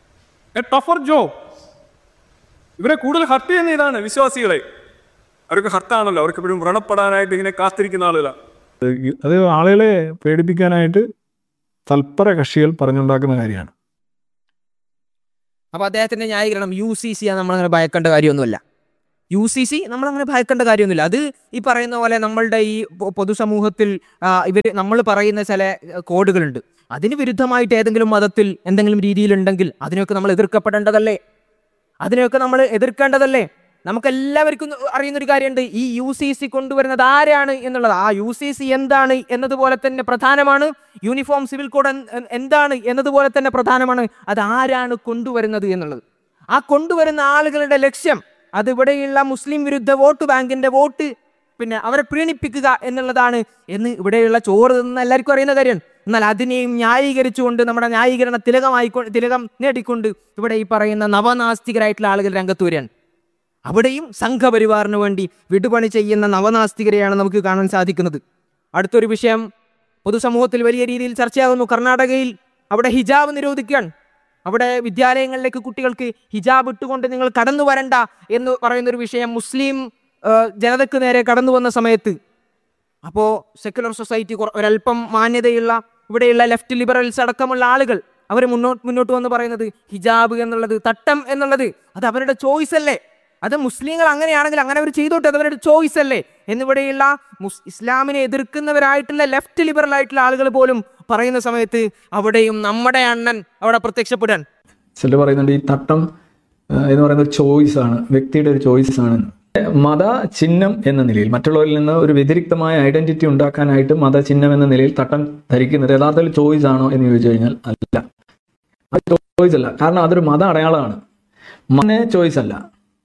E: a tougher job ഇവരെ കൂടുതൽ ഹർട്ട് ചെയ്യുന്ന ഇതാണ് വിശ്വാസികളെ അവർക്ക് ഹർട്ടാണല്ലോ അവർക്ക് എപ്പോഴും വ്രണപ്പെടാനായിട്ട് ഇങ്ങനെ കാത്തിരിക്കുന്ന ആളുകളാണ് അത് ആളുകളെ പേടിപ്പിക്കാനായിട്ട് തൽപര കക്ഷികൾ പറഞ്ഞുണ്ടാക്കുന്ന കാര്യമാണ്
D: അപ്പോൾ അദ്ദേഹത്തിൻ്റെ ന്യായീകരണം യു സി സി നമ്മളങ്ങനെ ഭയക്കേണ്ട കാര്യമൊന്നുമല്ല യു സി സി നമ്മളങ്ങനെ ഭയക്കേണ്ട കാര്യമൊന്നുമില്ല അത് ഈ പറയുന്ന പോലെ നമ്മളുടെ ഈ പൊ- പൊതുസമൂഹത്തിൽ ഇവർ നമ്മൾ പറയുന്ന ചില ആ, കോഡുകളുണ്ട് അതിന് വിരുദ്ധമായിട്ട് ഏതെങ്കിലും മതത്തിൽ എന്തെങ്കിലും രീതിയിലുണ്ടെങ്കിൽ അതിനെയൊക്കെ നമ്മൾ എതിർക്കപ്പെടേണ്ടതല്ലേ അതിനെയൊക്കെ നമ്മൾ എതിർക്കേണ്ടതല്ലേ നമുക്കെല്ലാവർക്കും അറിയുന്നൊരു കാര്യമുണ്ട് ഈ യു സി സി കൊണ്ടുവരുന്നത് ആരാണ് എന്നുള്ളത് ആ യു സി സി എന്താണ് എന്നതുപോലെ തന്നെ പ്രധാനമാണ് യൂണിഫോം സിവിൽ കോഡ് എൻ- എൻ- എന്താണ് എന്നതുപോലെ തന്നെ പ്രധാനമാണ് അത് ആരാണ് കൊണ്ടുവരുന്നത് എന്നുള്ളത് ആ കൊണ്ടുവരുന്ന ആളുകളുടെ ലക്ഷ്യം അത് ഇവിടെയുള്ള മുസ്ലിം വിരുദ്ധ വോട്ട് ബാങ്കിന്റെ വോട്ട് പിന്നെ അവരെ പ്രീണിപ്പിക്കുക എന്നുള്ളതാണ് എന്ന് ഇവിടെയുള്ള ചോറ് തിന്ന എല്ലാവർക്കും അറിയുന്ന കാര്യമാണ് എന്നാൽ അതിനെയും ന്യായീകരിച്ചുകൊണ്ട് നമ്മുടെ ന്യായീകരണ തിലകമായി കൊ- തിലകം നേടിക്കൊണ്ട് ഇവിടെ ഈ പറയുന്ന നവനാസ്തികരായിട്ടുള്ള ആളുകൾ രംഗത്ത് വരികയാണ് അവിടെയും സംഘപരിവാറിന് വേണ്ടി വിടുപണി ചെയ്യുന്ന നവനാസ്തികരെയാണ് നമുക്ക് കാണാൻ സാധിക്കുന്നത് അടുത്തൊരു വിഷയം പൊതുസമൂഹത്തിൽ വലിയ രീതിയിൽ ചർച്ചയാകുന്നു കർണാടകയിൽ അവിടെ ഹിജാബ് നിരോധിക്കുകയാണ് അവിടെ വിദ്യാലയങ്ങളിലേക്ക് കുട്ടികൾക്ക് ഹിജാബ് ഇട്ടുകൊണ്ട് നിങ്ങൾ കടന്നു വരണ്ട എന്ന് പറയുന്നൊരു വിഷയം മുസ്ലിം ആ, ജനതയ്ക്ക് നേരെ കടന്നു വന്ന സമയത്ത് അപ്പോൾ സെക്യുലർ സൊസൈറ്റി കുറ- ഒരല്പം മാന്യതയുള്ള ഇവിടെയുള്ള ലെഫ്റ്റ് ലിബറൽസ് അടക്കമുള്ള ആളുകൾ അവർ മുന്നോട്ട് മുന്നോട്ട് വന്ന് പറയുന്നത് ഹിജാബ് എന്നുള്ളത് തട്ടം എന്നുള്ളത് അത് അവരുടെ ചോയ്സ് അല്ലേ അത് മുസ്ലിങ്ങൾ അങ്ങനെയാണെങ്കിൽ അങ്ങനെ അവർ ചെയ്തോട്ടെ അത് അവരുടെ ചോയ്സ് അല്ലേ എന്നിവിടെയുള്ള മുസ് ഇസ്ലാമിനെ എതിർക്കുന്നവരായിട്ടുള്ള ലെഫ്റ്റ് ലിബറൽ ആയിട്ടുള്ള ആളുകൾ പോലും പറയുന്ന സമയത്ത് അവിടെയും നമ്മുടെ അണ്ണൻ അവിടെ പ്രത്യക്ഷപ്പെടാൻ
G: ചിലർ പറയുന്നുണ്ട് ഈ തട്ടം ആ, എന്ന് പറയുന്ന ഒരു ചോയ്സ് ആണ് വ്യക്തിയുടെ ഒരു ചോയ്സ് ആണ് മത ചിഹ്നം എന്ന നിലയിൽ മറ്റുള്ളവരിൽ നിന്ന് ഒരു വ്യതിരിക്തമായ ഐഡന്റിറ്റി ഉണ്ടാക്കാനായിട്ട് മത ചിഹ്നം എന്ന നിലയിൽ തട്ടം ധരിക്കുന്നത് യഥാർത്ഥത്തിൽ ചോയ്സ് ആണോ എന്ന് ചോദിച്ചു കഴിഞ്ഞാൽ അല്ല അത് ചോയ്സ് അല്ല കാരണം അതൊരു മത അടയാളമാണ് മനെ ചോയ്സ് അല്ല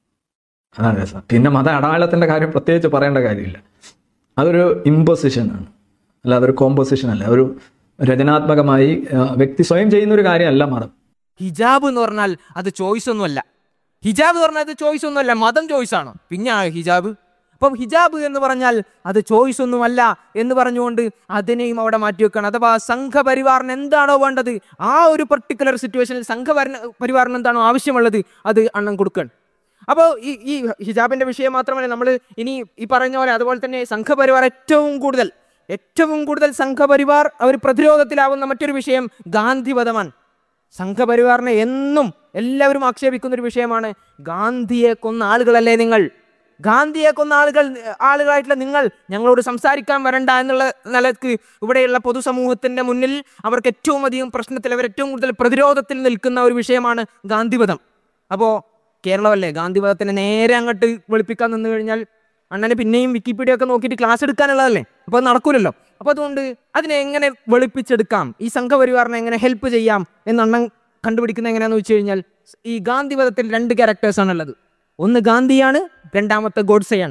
G: അതാണ് രസം പിന്നെ മത അടയാളത്തിന്റെ കാര്യം പ്രത്യേകിച്ച് പറയേണ്ട കാര്യമില്ല അതൊരു ഇമ്പോസിഷൻ ആണ് അല്ല അതൊരു കോമ്പോസിഷൻ അല്ല ഒരു രചനാത്മകമായി ആ, വ്യക്തി സ്വയം ചെയ്യുന്ന ഒരു കാര്യമല്ല മതം
D: ഹിജാബ് എന്ന് പറഞ്ഞാൽ അത് ചോയ്സ് ഒന്നുമല്ല ഹിജാബ് എന്ന് പറഞ്ഞാൽ അത് ചോയ്സ് ഒന്നുമല്ല മതം ചോയ്സ് ആണ് പിന്നെയാണ് ഹിജാബ് അപ്പം ഹിജാബ് എന്ന് പറഞ്ഞാൽ അത് ചോയ്സ് ഒന്നുമല്ല എന്ന് പറഞ്ഞുകൊണ്ട് അതിനെയും അവിടെ മാറ്റി വെക്കണം അഥവാ സംഘപരിവാറിന് എന്താണോ വേണ്ടത് ആ ഒരു പർട്ടിക്കുലർ സിറ്റുവേഷനിൽ സംഘപരി പരിവാറിന് എന്താണോ ആവശ്യമുള്ളത് അത് അണ്ണം കൊടുക്കണം അപ്പോൾ ഈ ഈ ഹിജാബിന്റെ വിഷയം മാത്രമല്ല നമ്മൾ ഇനി ഈ പറഞ്ഞ പോലെ അതുപോലെ തന്നെ സംഘപരിവാർ ഏറ്റവും കൂടുതൽ ഏറ്റവും കൂടുതൽ സംഘപരിവാർ അവർ പ്രതിരോധത്തിലാവുന്ന മറ്റൊരു വിഷയം ഗാന്ധിവധമാണ് സംഘപരിവാറിനെ എന്നും എല്ലാവരും ആക്ഷേപിക്കുന്ന ഒരു വിഷയമാണ് ഗാന്ധിയെ കൊന്ന ആളുകളല്ലേ നിങ്ങൾ ഗാന്ധിയെ കൊന്ന ആളുകൾ ആളുകളായിട്ടുള്ള നിങ്ങൾ ഞങ്ങളോട് സംസാരിക്കാൻ വരണ്ട എന്നുള്ള നിലക്ക് ഇവിടെയുള്ള പൊതുസമൂഹത്തിന്റെ മുന്നിൽ അവർക്ക് ഏറ്റവും അധികം പ്രശ്നത്തിൽ അവർ ഏറ്റവും കൂടുതൽ പ്രതിരോധത്തിൽ നിൽക്കുന്ന ഒരു വിഷയമാണ് ഗാന്ധിവധം അപ്പോൾ കേരളമല്ലേ ഗാന്ധിവധത്തിനെ നേരെ അങ്ങോട്ട് വെളുപ്പിക്കാൻ നിന്ന് കഴിഞ്ഞാൽ അണ്ണന് പിന്നെയും വിക്കിപീഡിയ ഒക്കെ നോക്കിയിട്ട് ക്ലാസ് എടുക്കാനുള്ളതല്ലേ അപ്പോൾ അത് നടക്കൂലല്ലോ അപ്പോൾ അതുകൊണ്ട് അതിനെ എങ്ങനെ വെളുപ്പിച്ചെടുക്കാം ഈ സംഘപരിവാറിനെ എങ്ങനെ ഹെൽപ്പ് ചെയ്യാം എന്ന് അണ്ണൻ കണ്ടുപിടിക്കുന്നത് എങ്ങനെയാണെന്ന് വെച്ച് കഴിഞ്ഞാൽ ഈ ഗാന്ധിവധത്തിൽ രണ്ട് ക്യാരക്ടേഴ്സാണ് ഉള്ളത് ഒന്ന് ഗാന്ധിയാണ് രണ്ടാമത്തെ ഗോഡ്സെയാണ്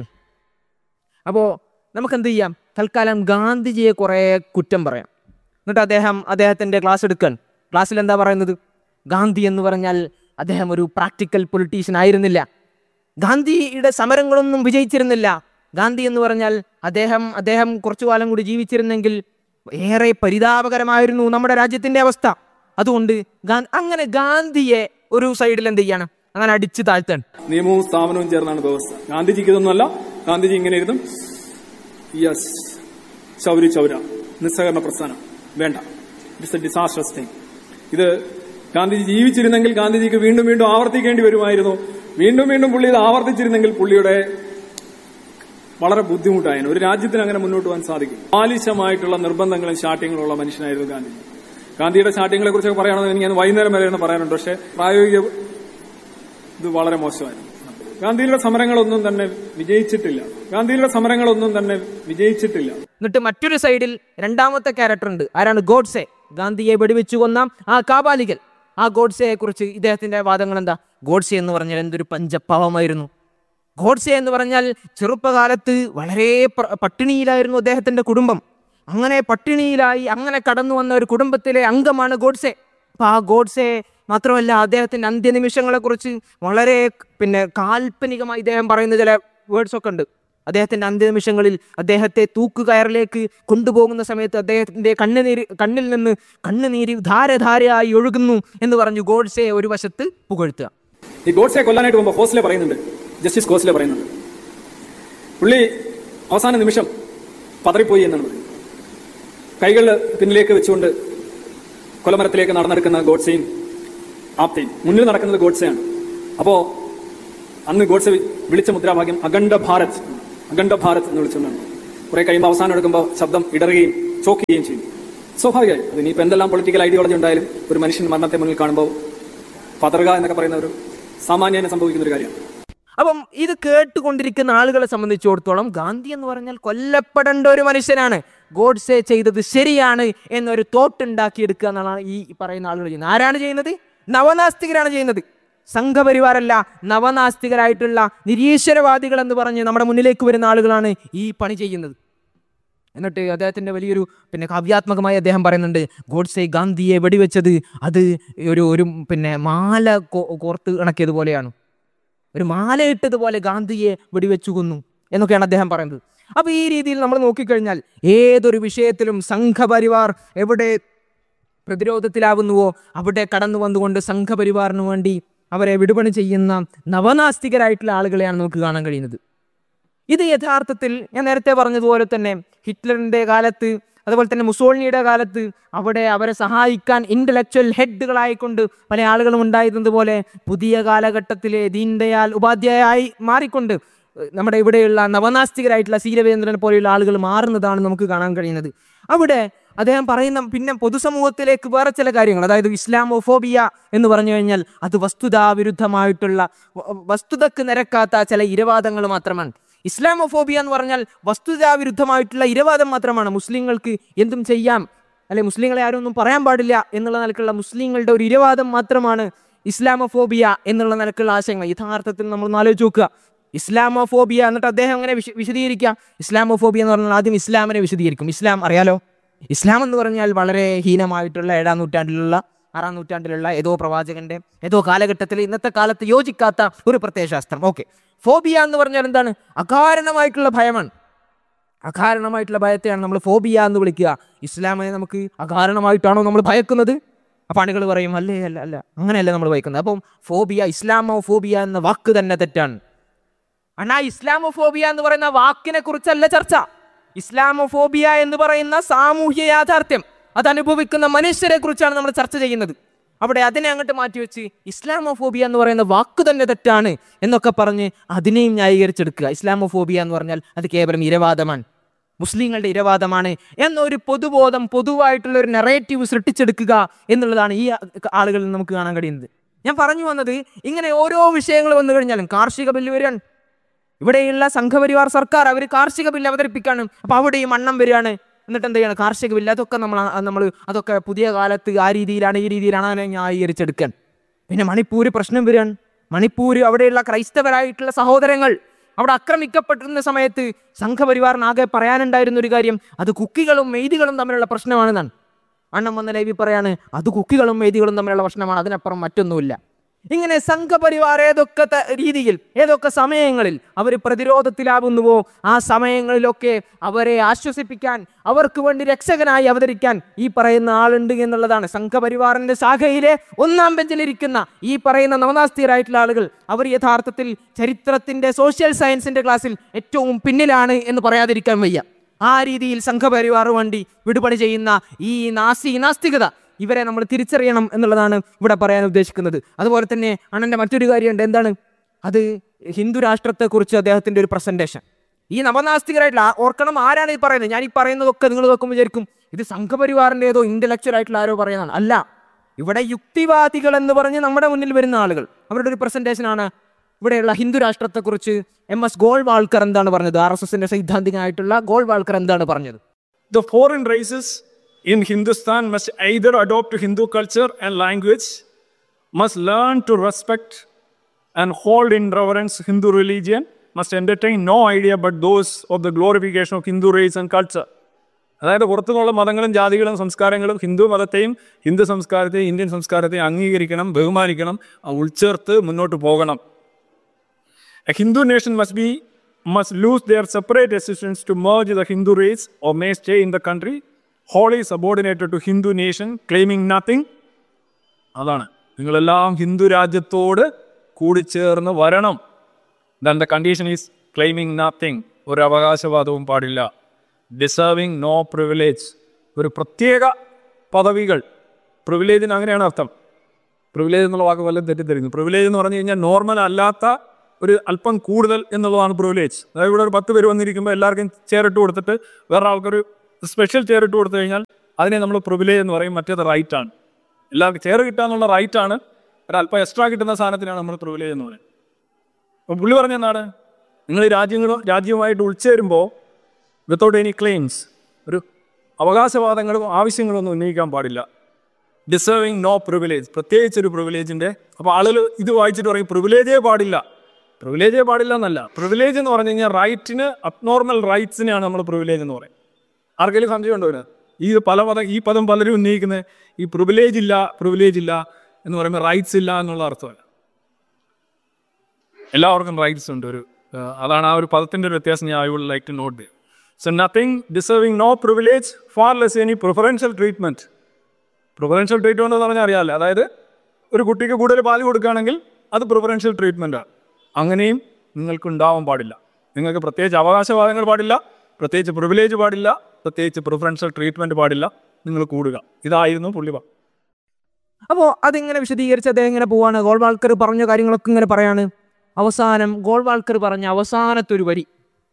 D: അപ്പോൾ നമുക്ക് എന്ത് ചെയ്യാം തൽക്കാലം ഗാന്ധിജിയെ കുറേ കുറ്റം പറയാം എന്നിട്ട് അദ്ദേഹം അദ്ദേഹത്തിൻ്റെ ക്ലാസ് എടുക്കാൻ ക്ലാസ്സിൽ എന്താ പറയുന്നത് ഗാന്ധി എന്ന് പറഞ്ഞാൽ അദ്ദേഹം ഒരു പ്രാക്ടിക്കൽ പൊളിറ്റീഷ്യൻ ആയിരുന്നില്ല ഗാന്ധിയുടെ സമരങ്ങളൊന്നും വിജയിച്ചിരുന്നില്ല ഗാന്ധി എന്ന് പറഞ്ഞാൽ അദ്ദേഹം അദ്ദേഹം കുറച്ചു കാലം കൂടി ജീവിച്ചിരുന്നെങ്കിൽ ഏറെ പരിതാപകരമായിരുന്നു നമ്മുടെ രാജ്യത്തിന്റെ അവസ്ഥ അതുകൊണ്ട് ഗാ- അങ്ങനെ ഗാന്ധിയെ ഒരു സൈഡിൽ എന്ത് ചെയ്യണം അങ്ങനെ അടിച്ചു താഴ്ത്താൻ
E: നിയമവും സ്ഥാപനവും ചേർന്നാണ് വ്യവസ്ഥ ഗാന്ധിജിക്ക് ഇതൊന്നുമല്ല ഗാന്ധിജി ഇങ്ങനെ എഴുതും യെസ് ചൗരി ചൗര നിസ്സഹകരണ പ്രസ്ഥാനം വേണ്ട ഇറ്റ്സ് എ ഡിസാസ്റ്റർസ് തിങ് ഇത് ഗാന്ധിജി ജീവിച്ചിരുന്നെങ്കിൽ ഗാന്ധിജിക്ക് വീണ്ടും വീണ്ടും ആവർത്തിക്കേണ്ടി വരുമായിരുന്നു വീണ്ടും വീണ്ടും പുള്ളി ഇത് ആവർത്തിച്ചിരുന്നെങ്കിൽ പുള്ളിയുടെ വളരെ ബുദ്ധിമുട്ടായിരുന്നു ഒരു രാജ്യത്തിന് അങ്ങനെ മുന്നോട്ട് പോകാൻ സാധിക്കും ബാലിശമായിട്ടുള്ള നിർബന്ധങ്ങളും ശാഠ്യങ്ങളും ഉള്ള മനുഷ്യനായിരുന്നു ഗാന്ധിജി ഗാന്ധിയുടെ ശാഠ്യങ്ങളെ കുറിച്ചൊക്കെ പറയുകയാണെങ്കിൽ എനിക്ക് അത് വൈകുന്നേരം വരെ എന്ന് പറയാനുണ്ട് പക്ഷേ പ്രായോഗിക ഇത് വളരെ മോശമായിരുന്നു ഗാന്ധിയുടെ സമരങ്ങളൊന്നും തന്നെ വിജയിച്ചിട്ടില്ല ഗാന്ധിയുടെ സമരങ്ങളൊന്നും തന്നെ വിജയിച്ചിട്ടില്ല
D: എന്നിട്ട് മറ്റൊരു സൈഡിൽ രണ്ടാമത്തെ ക്യാരക്ടർ ഉണ്ട് ആരാണ് ഗോഡ്സെ ഗാന്ധിയെ വെടിവെച്ചു കൊന്ന ആ കാപാലികൽ ആ ഗോഡ്സെയെ കുറിച്ച് ഇദ്ദേഹത്തിന്റെ വാദങ്ങൾ എന്താ ഗോഡ്സെ എന്ന് പറഞ്ഞാൽ എന്തൊരു പഞ്ചപാവമായിരുന്നു ഗോഡ്സെ എന്ന് പറഞ്ഞാൽ ചെറുപ്പകാലത്ത് വളരെ പ്ര- പട്ടിണിയിലായിരുന്നു അദ്ദേഹത്തിന്റെ കുടുംബം അങ്ങനെ പട്ടിണിയിലായി അങ്ങനെ കടന്നു വന്ന ഒരു കുടുംബത്തിലെ അംഗമാണ് ഗോഡ്സെ അപ്പൊ ആ ഗോഡ്സെ മാത്രമല്ല അദ്ദേഹത്തിന്റെ അന്ത്യനിമിഷങ്ങളെ കുറിച്ച് വളരെ പിന്നെ കാൽപ്പനികമായി ഇദ്ദേഹം പറയുന്ന ചില വേർഡ്സ് ഒക്കെ ഉണ്ട് അദ്ദേഹത്തിന്റെ അന്ത്യനിമിഷങ്ങളിൽ അദ്ദേഹത്തെ തൂക്കുകയറിലേക്ക് കൊണ്ടുപോകുന്ന സമയത്ത് അദ്ദേഹത്തിന്റെ കണ്ണുനീര് കണ്ണിൽ നിന്ന് കണ്ണുനീര് ധാരധാരയായി ഒഴുകുന്നു എന്ന് പറഞ്ഞു ഗോഡ്സെ ഒരു വശത്ത് പുകഴ്ത്തുക
E: ഈ ഗോഡ്സെ കൊല്ലാനായിട്ട് പോകുമ്പോൾ ഹോസ്ലെ പറയുന്നുണ്ട് ജസ്റ്റിസ് ഗോസ്ലെ പറയുന്നുണ്ട് പുള്ളി അവസാന നിമിഷം പതറിപ്പോയി എന്നാണ് പറയുന്നത് കൈകൾ പിന്നിലേക്ക് വെച്ചുകൊണ്ട് കൊലമരത്തിലേക്ക് നടന്നെടുക്കുന്ന ഗോഡ്സെയും ആപ്തയും മുന്നിൽ നടക്കുന്നത് ഗോഡ്സെയാണ് അപ്പോ അന്ന് ഗോഡ്സെ വി- വിളിച്ച മുദ്രാവാക്യം അഖണ്ഡ ഭാരത് അഖണ്ഡ ഭാരത് എന്ന് വിളിച്ചുകൊണ്ടാണ് കുറെ കഴിയുമ്പോൾ അവസാനം എടുക്കുമ്പോൾ ശബ്ദം ഇടറുകയും ചോക്ക് ചെയ്യുകയും ചെയ്യും സ്വാഭാവികമായി അത് ഇനിയിപ്പോൾ എന്തെല്ലാം പൊളിറ്റിക്കൽ ഐഡിയോളജി ഉണ്ടായാലും ഒരു മനുഷ്യൻ മരണത്തെ മുന്നിൽ കാണുമ്പോൾ പതറുക എന്നൊക്കെ പറയുന്ന ഒരു സാമാന്യനെ സംഭവിക്കുന്ന ഒരു കാര്യമാണ്
D: അപ്പം ഇത് കേട്ടുകൊണ്ടിരിക്കുന്ന ആളുകളെ സംബന്ധിച്ചിടത്തോളം ഗാന്ധി എന്ന് പറഞ്ഞാൽ കൊല്ലപ്പെടേണ്ട ഒരു മനുഷ്യനാണ് ഗോഡ്സെ ചെയ്തത് ശരിയാണ് എന്നൊരു തോട്ട് ഉണ്ടാക്കിയെടുക്കുക എന്നാണ് ഈ പറയുന്ന ആളുകൾ ചെയ്യുന്നത് ആരാണ് ചെയ്യുന്നത് നവനാസ്തികരാണ് ചെയ്യുന്നത് സംഘപരിവാരല്ല നവനാസ്തികരായിട്ടുള്ള നിരീശ്വരവാദികൾ എന്ന് പറഞ്ഞ് നമ്മുടെ മുന്നിലേക്ക് വരുന്ന ആളുകളാണ് ഈ പണി ചെയ്യുന്നത് എന്നിട്ട് അദ്ദേഹത്തിൻ്റെ വലിയൊരു പിന്നെ കാവ്യാത്മകമായി അദ്ദേഹം പറയുന്നുണ്ട് ഗോഡ്സെ ഗാന്ധിയെ വെടിവെച്ചത് അത് ഒരു ഒരു പിന്നെ മാല കോ- കോർത്ത് ഇണക്കിയതുപോലെയാണ് ഒരു മാല ഇട്ടതുപോലെ ഗാന്ധിയെ വെടിവെച്ചു കൊന്നു എന്നൊക്കെയാണ് അദ്ദേഹം പറയുന്നത് അപ്പോൾ ഈ രീതിയിൽ നമ്മൾ നോക്കിക്കഴിഞ്ഞാൽ ഏതൊരു വിഷയത്തിലും സംഘപരിവാർ എവിടെ പ്രതിരോധത്തിലാവുന്നുവോ അവിടെ കടന്നു വന്നുകൊണ്ട് സംഘപരിവാറിന് വേണ്ടി അവരെ വിടുപണി ചെയ്യുന്ന നവനാസ്തികരായിട്ടുള്ള ആളുകളെയാണ് നമുക്ക് കാണാൻ കഴിയുന്നത് ഇത് യഥാർത്ഥത്തിൽ ഞാൻ നേരത്തെ പറഞ്ഞതുപോലെ തന്നെ ഹിറ്റ്ലറിൻ്റെ കാലത്ത് അതുപോലെ തന്നെ മുസോളിനിയുടെ കാലത്ത് അവിടെ അവരെ സഹായിക്കാൻ ഇൻ്റലക്ച്വൽ ഹെഡുകളായിക്കൊണ്ട് പല ആളുകളും ഉണ്ടായിരുന്നത് പോലെ പുതിയ കാലഘട്ടത്തിലെ ദീൻ ദയാൽ ഉപാധ്യായായി മാറിക്കൊണ്ട് ഏഹ്, നമ്മുടെ ഇവിടെയുള്ള നവനാസ്തികരായിട്ടുള്ള സീരവേന്ദ്രനെ പോലെയുള്ള ആളുകൾ മാറുന്നതാണ് നമുക്ക് കാണാൻ കഴിയുന്നത് അവിടെ അദ്ദേഹം പറയുന്ന പിന്നെ പൊതുസമൂഹത്തിലേക്ക് വേറെ ചില കാര്യങ്ങൾ അതായത് ഇസ്ലാമോഫോബിയ എന്ന് പറഞ്ഞു കഴിഞ്ഞാൽ അത് വസ്തുതാവിരുദ്ധമായിട്ടുള്ള വ- വസ്തുതക്ക് നിരക്കാത്ത ചില ഇരവാദങ്ങൾ മാത്രമാണ് ഇസ്ലാമോഫോബിയ എന്ന് പറഞ്ഞാൽ വസ്തുതാവിരുദ്ധമായിട്ടുള്ള ഇരവാദം മാത്രമാണ് മുസ്ലിങ്ങൾക്ക് എന്തും ചെയ്യാം അല്ലെ മുസ്ലിങ്ങളെ ആരും ഒന്നും പറയാൻ പാടില്ല എന്നുള്ള നിലക്കുള്ള മുസ്ലിങ്ങളുടെ ഒരു ഇരവാദം മാത്രമാണ് ഇസ്ലാമോഫോബിയ എന്നുള്ള നിലക്കുള്ള ആശയങ്ങൾ യഥാർത്ഥത്തിൽ നമ്മൾ ഒന്ന് ആലോചിച്ച് നോക്കുക ഇസ്ലാമോഫോബിയ എന്നിട്ട് അദ്ദേഹം അങ്ങനെ വിശ വിശദീകരിക്കുക ഇസ്ലാമോഫോബിയ എന്ന് പറഞ്ഞാൽ ആദ്യം ഇസ്ലാമിനെ വിശദീകരിക്കും ഇസ്ലാം അറിയാലോ ഇസ്ലാം എന്ന് പറഞ്ഞാൽ വളരെ ഹീനമായിട്ടുള്ള ഏഴാം നൂറ്റാണ്ടിലുള്ള ആറാം നൂറ്റാണ്ടിലുള്ള ഏതോ പ്രവാചകന്റെ ഏതോ കാലഘട്ടത്തിൽ ഇന്നത്തെ കാലത്ത് യോജിക്കാത്ത ഒരു പ്രത്യയശാസ്ത്രം ഓക്കെ ഫോബിയ എന്ന് പറഞ്ഞാൽ എന്താണ് അകാരണമായിട്ടുള്ള ഭയമാണ് അകാരണമായിട്ടുള്ള ഭയത്തെയാണ് നമ്മൾ ഫോബിയ എന്ന് വിളിക്കുക ഇസ്ലാമിനെ നമുക്ക് അകാരണമായിട്ടാണോ നമ്മൾ ഭയക്കുന്നത് അപ്പം അണികൾ പറയും അല്ലേ അല്ല അല്ല അങ്ങനെയല്ല നമ്മൾ ഭയക്കുന്നത് അപ്പം ഫോബിയ ഇസ്ലാമോ ഫോബിയ എന്ന വാക്ക് തന്നെ തെറ്റാണ് അണ്ണാ ഇസ്ലാമോഫോബിയ എന്ന് പറയുന്ന വാക്കിനെ കുറിച്ചല്ല ചർച്ച ഇസ്ലാമോഫോബിയ എന്ന് പറയുന്ന സാമൂഹ്യ യാഥാർത്ഥ്യം അത് അനുഭവിക്കുന്ന മനുഷ്യരെ കുറിച്ചാണ് നമ്മൾ ചർച്ച ചെയ്യുന്നത് അവിടെ അതിനെ അങ്ങോട്ട് മാറ്റിവെച്ച് ഇസ്ലാമോഫോബിയ എന്ന് പറയുന്ന വാക്ക് തന്നെ തെറ്റാണ് എന്നൊക്കെ പറഞ്ഞ് അതിനെയും ന്യായീകരിച്ചെടുക്കുക ഇസ്ലാമോഫോബിയ എന്ന് പറഞ്ഞാൽ അത് കേവലം ഇരവാദമാണ് മുസ്ലിങ്ങളുടെ ഇരവാദമാണ് എന്നൊരു പൊതുബോധം പൊതുവായിട്ടുള്ള ഒരു നെറേറ്റീവ് സൃഷ്ടിച്ചെടുക്കുക എന്നുള്ളതാണ് ഈ ആളുകളിൽ നമുക്ക് കാണാൻ കഴിയുന്നത് ഞാൻ പറഞ്ഞു വന്നത് ഇങ്ങനെ ഓരോ വിഷയങ്ങൾ വന്നു കഴിഞ്ഞാലും കാർഷിക ബില്ല് വരികയാണ് ഇവിടെയുള്ള സംഘപരിവാർ സർക്കാർ അവർ കാർഷിക ബില്ല് അവതരിപ്പിക്കാണ് അപ്പോൾ അവിടെ ഈ മണ്ണം വരികയാണ് എന്നിട്ട് എന്ത് ചെയ്യണം കാർഷിക ബില്ല് അതൊക്കെ നമ്മൾ നമ്മൾ അതൊക്കെ പുതിയ കാലത്ത് ആ രീതിയിലാണ് ഈ രീതിയിലാണ് അതിനെ ന്യായീകരിച്ചെടുക്കാൻ പിന്നെ മണിപ്പൂര് പ്രശ്നം വരികയാണ് മണിപ്പൂര് അവിടെയുള്ള ക്രൈസ്തവരായിട്ടുള്ള സഹോദരങ്ങൾ അവിടെ ആക്രമിക്കപ്പെട്ടിരുന്ന സമയത്ത് സംഘപരിവാറിനാകെ പറയാനുണ്ടായിരുന്ന ഒരു കാര്യം അത് കുക്കികളും മെയ്തികളും തമ്മിലുള്ള പ്രശ്നമാണെന്നാണ് അണ്ണം വന്ന ലൈവി പറയാണ് അത് കുക്കികളും മെയ്തികളും തമ്മിലുള്ള പ്രശ്നമാണ് അതിനപ്പുറം മറ്റൊന്നുമില്ല ഇങ്ങനെ സംഘപരിവാർ ഏതൊക്കെ ത- രീതിയിൽ ഏതൊക്കെ സമയങ്ങളിൽ അവർ പ്രതിരോധത്തിലാവുന്നുവോ ആ സമയങ്ങളിലൊക്കെ അവരെ ആശ്വസിപ്പിക്കാൻ അവർക്ക് വേണ്ടി രക്ഷകനായി അവതരിക്കാൻ ഈ പറയുന്ന ആളുണ്ട് എന്നുള്ളതാണ് സംഘപരിവാറിന്റെ ശാഖയിലെ ഒന്നാം ബെഞ്ചിലിരിക്കുന്ന ഈ പറയുന്ന നവനാസ്തികരായിട്ടുള്ള ആളുകൾ അവർ യഥാർത്ഥത്തിൽ ചരിത്രത്തിന്റെ സോഷ്യൽ സയൻസിന്റെ ക്ലാസ്സിൽ ഏറ്റവും പിന്നിലാണ് എന്ന് പറയാതിരിക്കാൻ വയ്യ ആ രീതിയിൽ സംഘപരിവാർ വേണ്ടി വിടുപണി ചെയ്യുന്ന ഈ നാസി നാസ്തികത ഇവരെ നമ്മൾ തിരിച്ചറിയണം എന്നുള്ളതാണ് ഇവിടെ പറയാൻ ഉദ്ദേശിക്കുന്നത് അതുപോലെ തന്നെ അണ്ണൻ്റെ മറ്റൊരു കാര്യമുണ്ട് എന്താണ് അത് ഹിന്ദു രാഷ്ട്രത്തെക്കുറിച്ച് അദ്ദേഹത്തിൻ്റെ ഒരു പ്രസൻറ്റേഷൻ ഈ നവനാസ്തികരായിട്ടുള്ള ആ- ഓർക്കണം ആരാണ് ഈ പറയുന്നത് ഞാൻ ഈ പറയുന്നതൊക്കെ നിങ്ങൾ നോക്കുമ്പോൾ വിചാരിക്കും ഇത് സംഘപരിവാറിൻ്റെ ഏതോ ഇൻ്റലക്ച്വൽ ആയിട്ടുള്ള ആരോ പറയുന്നതാണ് അല്ല ഇവിടെ യുക്തിവാദികൾ എന്ന് പറഞ്ഞ് നമ്മുടെ മുന്നിൽ വരുന്ന ആളുകൾ അവരുടെ ഒരു പ്രസൻറ്റേഷനാണ് ഇവിടെയുള്ള ഹിന്ദു രാഷ്ട്രത്തെക്കുറിച്ച് എം എസ് ഗോൾവാൾക്കർ എന്താണ് പറഞ്ഞത് ആർ എസ് എസിന്റെ സൈദ്ധാന്തികനായിട്ടുള്ള ഗോൾവാൾക്കർ എന്താണ് പറഞ്ഞത്
E: The foreign races in Hindustan must either adopt Hindu culture and language, must learn to respect and hold in reverence Hindu religion, must entertain no idea but those of the glorification of Hindu race and culture. അതായത് പുറത്തുനിന്നുള്ള മതങ്ങളും ജാതികളും സംസ്കാരങ്ങളും ഹിന്ദു മതത്തെയും ഹിന്ദു സംസ്കാരത്തെയും Indian സംസ്കാരത്തെയും അംഗീകരിക്കണം ബഹുമാനിക്കണം ആ ഉൾച്ചേർത്ത് മുന്നോട്ട് പോകണം A Hindu nation must be must lose their separate existence to merge the Hindu race or may stay in the country wholly subordinated to Hindu nation, claiming nothing. അതാണ് നിങ്ങളെല്ലാം ഹിന്ദു രാജ്യത്തോട് കൂടിച്ചേർന്ന് വരണം then the condition is claiming nothing ഒരു അവകാശവാദവും പാടില്ല deserving no privilege ഒരു പ്രത്യേക പദവികൾ പ്രിവിലേജിന് അങ്ങനെയാണ് അർത്ഥം പ്രിവിലേജ് എന്നുള്ള വാക്ക് വല്ലതും തെറ്റിദ്ധരിക്കുന്നു പ്രിവിലേജ് എന്ന് പറഞ്ഞു കഴിഞ്ഞാൽ നോർമൽ അല്ലാത്ത ഒരു അല്പം കൂടുതൽ എന്നുള്ളതാണ് പ്രിവിലേജ് അതായത് ഇവിടെ ഒരു പത്ത് പേര് വന്നിരിക്കുമ്പോൾ എല്ലാവർക്കും ചെയർ ഇട്ട് കൊടുത്തിട്ട് വേറെ ആൾക്കൊരു സ്പെഷ്യൽ ചെയർ ഇട്ട് കൊടുത്തു കഴിഞ്ഞാൽ അതിനെ നമ്മൾ പ്രിവിലേജ് എന്ന് പറയും മറ്റേത് റൈറ്റ് ആണ് എല്ലാവർക്കും ചെയർ കിട്ടാന്നുള്ള റൈറ്റ് ആണ് ഒരു അല്പം എക്സ്ട്രാ കിട്ടുന്ന സാധനത്തിനാണ് നമ്മൾ പ്രിവിലേജ് എന്ന് പറയുന്നത് അപ്പോൾ പുള്ളി പറഞ്ഞ എന്താണ് നിങ്ങൾ രാജ്യങ്ങളും രാജ്യവുമായിട്ട് ഉൾച്ചേരുമ്പോൾ വിത്തൗട്ട് എനി ക്ലെയിംസ് ഒരു അവകാശവാദങ്ങളും ആവശ്യങ്ങളും ഒന്നും ഉന്നയിക്കാൻ പാടില്ല ഡിസേർവിങ് നോ പ്രിവിലേജ് പ്രത്യേകിച്ച് ഒരു പ്രിവിലേജിൻ്റെ അപ്പോൾ ആളുകൾ ഇത് വായിച്ചിട്ട് പറയും പ്രിവിലേജേ പാടില്ല പ്രിവിലേജേ പാടില്ല എന്നല്ല പ്രിവിലേജ് എന്ന് പറഞ്ഞു കഴിഞ്ഞാൽ റൈറ്റിന് അബ്നോർമൽ റൈറ്റ്സിനെയാണ് നമ്മൾ പ്രിവിലേജ് എന്ന് പറയുന്നത് ആർക്കെങ്കിലും സംശയം ഉണ്ടോ ഇതിന്? ഈ പല പദം ഈ പദം പലരും ഉന്നയിക്കുന്നത് ഈ പ്രിവിലേജ് ഇല്ല പ്രിവിലേജ് ഇല്ല എന്ന് പറയുമ്പോൾ റൈറ്റ്സ് ഇല്ല എന്നുള്ള അർത്ഥമല്ല എല്ലാവർക്കും റൈറ്റ്സ് ഉണ്ട് ഒരു ആ, അതാണ് ആ ഒരു പദത്തിൻ്റെ ഒരു വ്യത്യാസം ഞാൻ I would like to note so nothing deserving no privilege far less any preferential treatment preferential treatment എന്ന് പറഞ്ഞാൽ അറിയാമല്ലോ അതായത് ഒരു കുട്ടിക്ക് കൂടുതൽ പാല് കൊടുക്കുകയാണെങ്കിൽ അത് പ്രിഫറൻഷ്യൽ ട്രീറ്റ്മെൻറ്റാണ് അങ്ങനെയും നിങ്ങൾക്ക് ഉണ്ടാവാൻ പാടില്ല നിങ്ങൾക്ക് പ്രത്യേകിച്ച് അവകാശവാദങ്ങൾ പാടില്ല പ്രത്യേകിച്ച് പ്രിവിലേജ് പാടില്ല പ്രത്യേകിച്ച് പ്രിഫറൻഷ്യൽ ട്രീറ്റ്മെൻറ്റ് പാടില്ല നിങ്ങൾ കൂടുക ഇതായിരുന്നു പുള്ളി പറഞ്ഞത്.
D: അപ്പോൾ അതിങ്ങനെ വിശദീകരിച്ച് അദ്ദേഹം ഇങ്ങനെ പോവാണ് ഗോൾവാൾക്കർ പറഞ്ഞ കാര്യങ്ങളൊക്കെ ഇങ്ങനെ പറയാണ് അവസാനം ഗോൾവാൾക്കർ പറഞ്ഞ അവസാനത്തെ ഒരു വരി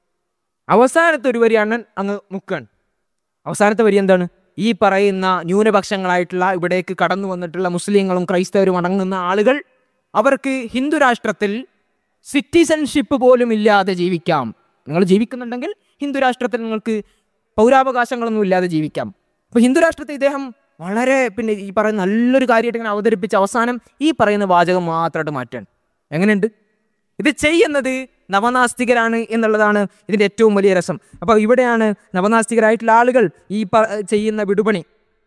D: അവസാനത്തെ ഒരു വരി അണ്ണൻ അങ്ങ് മുക്കാണ് അവസാനത്തെ വരി എന്താണ് ഈ പറയുന്ന ന്യൂനപക്ഷങ്ങളായിട്ടുള്ള ഇവിടേക്ക് കടന്നു വന്നിട്ടുള്ള മുസ്ലിങ്ങളും ക്രൈസ്തവരും അടങ്ങുന്ന ആളുകൾ അവർക്ക് ഹിന്ദു രാഷ്ട്രത്തിൽ സിറ്റിസൺഷിപ്പ് പോലും ഇല്ലാതെ ജീവിക്കാം നിങ്ങൾ ജീവിക്കുന്നുണ്ടെങ്കിൽ ഹിന്ദു രാഷ്ട്രത്തിൽ നിങ്ങൾക്ക് പൗരാവകാശങ്ങളൊന്നും ഇല്ലാതെ ജീവിക്കാം അപ്പോൾ ഹിന്ദു രാഷ്ട്രത്തെ ഇദ്ദേഹം വളരെ പിന്നെ ഈ പറയുന്ന നല്ലൊരു കാര്യമായിട്ട് ഇങ്ങനെ അവതരിപ്പിച്ച് അവസാനം ഈ പറയുന്ന വാചകം മാത്രമായിട്ട് മാറ്റാണ് എങ്ങനെയുണ്ട് ഇത് ചെയ്യുന്നത് നവനാസ്തികരാണ് എന്നുള്ളതാണ് ഇതിൻ്റെ ഏറ്റവും വലിയ രസം അപ്പോൾ ഇവിടെയാണ് നവനാസ്തികരായിട്ടുള്ള ആളുകൾ ഈ പ- ചെയ്യുന്ന വിടുപണി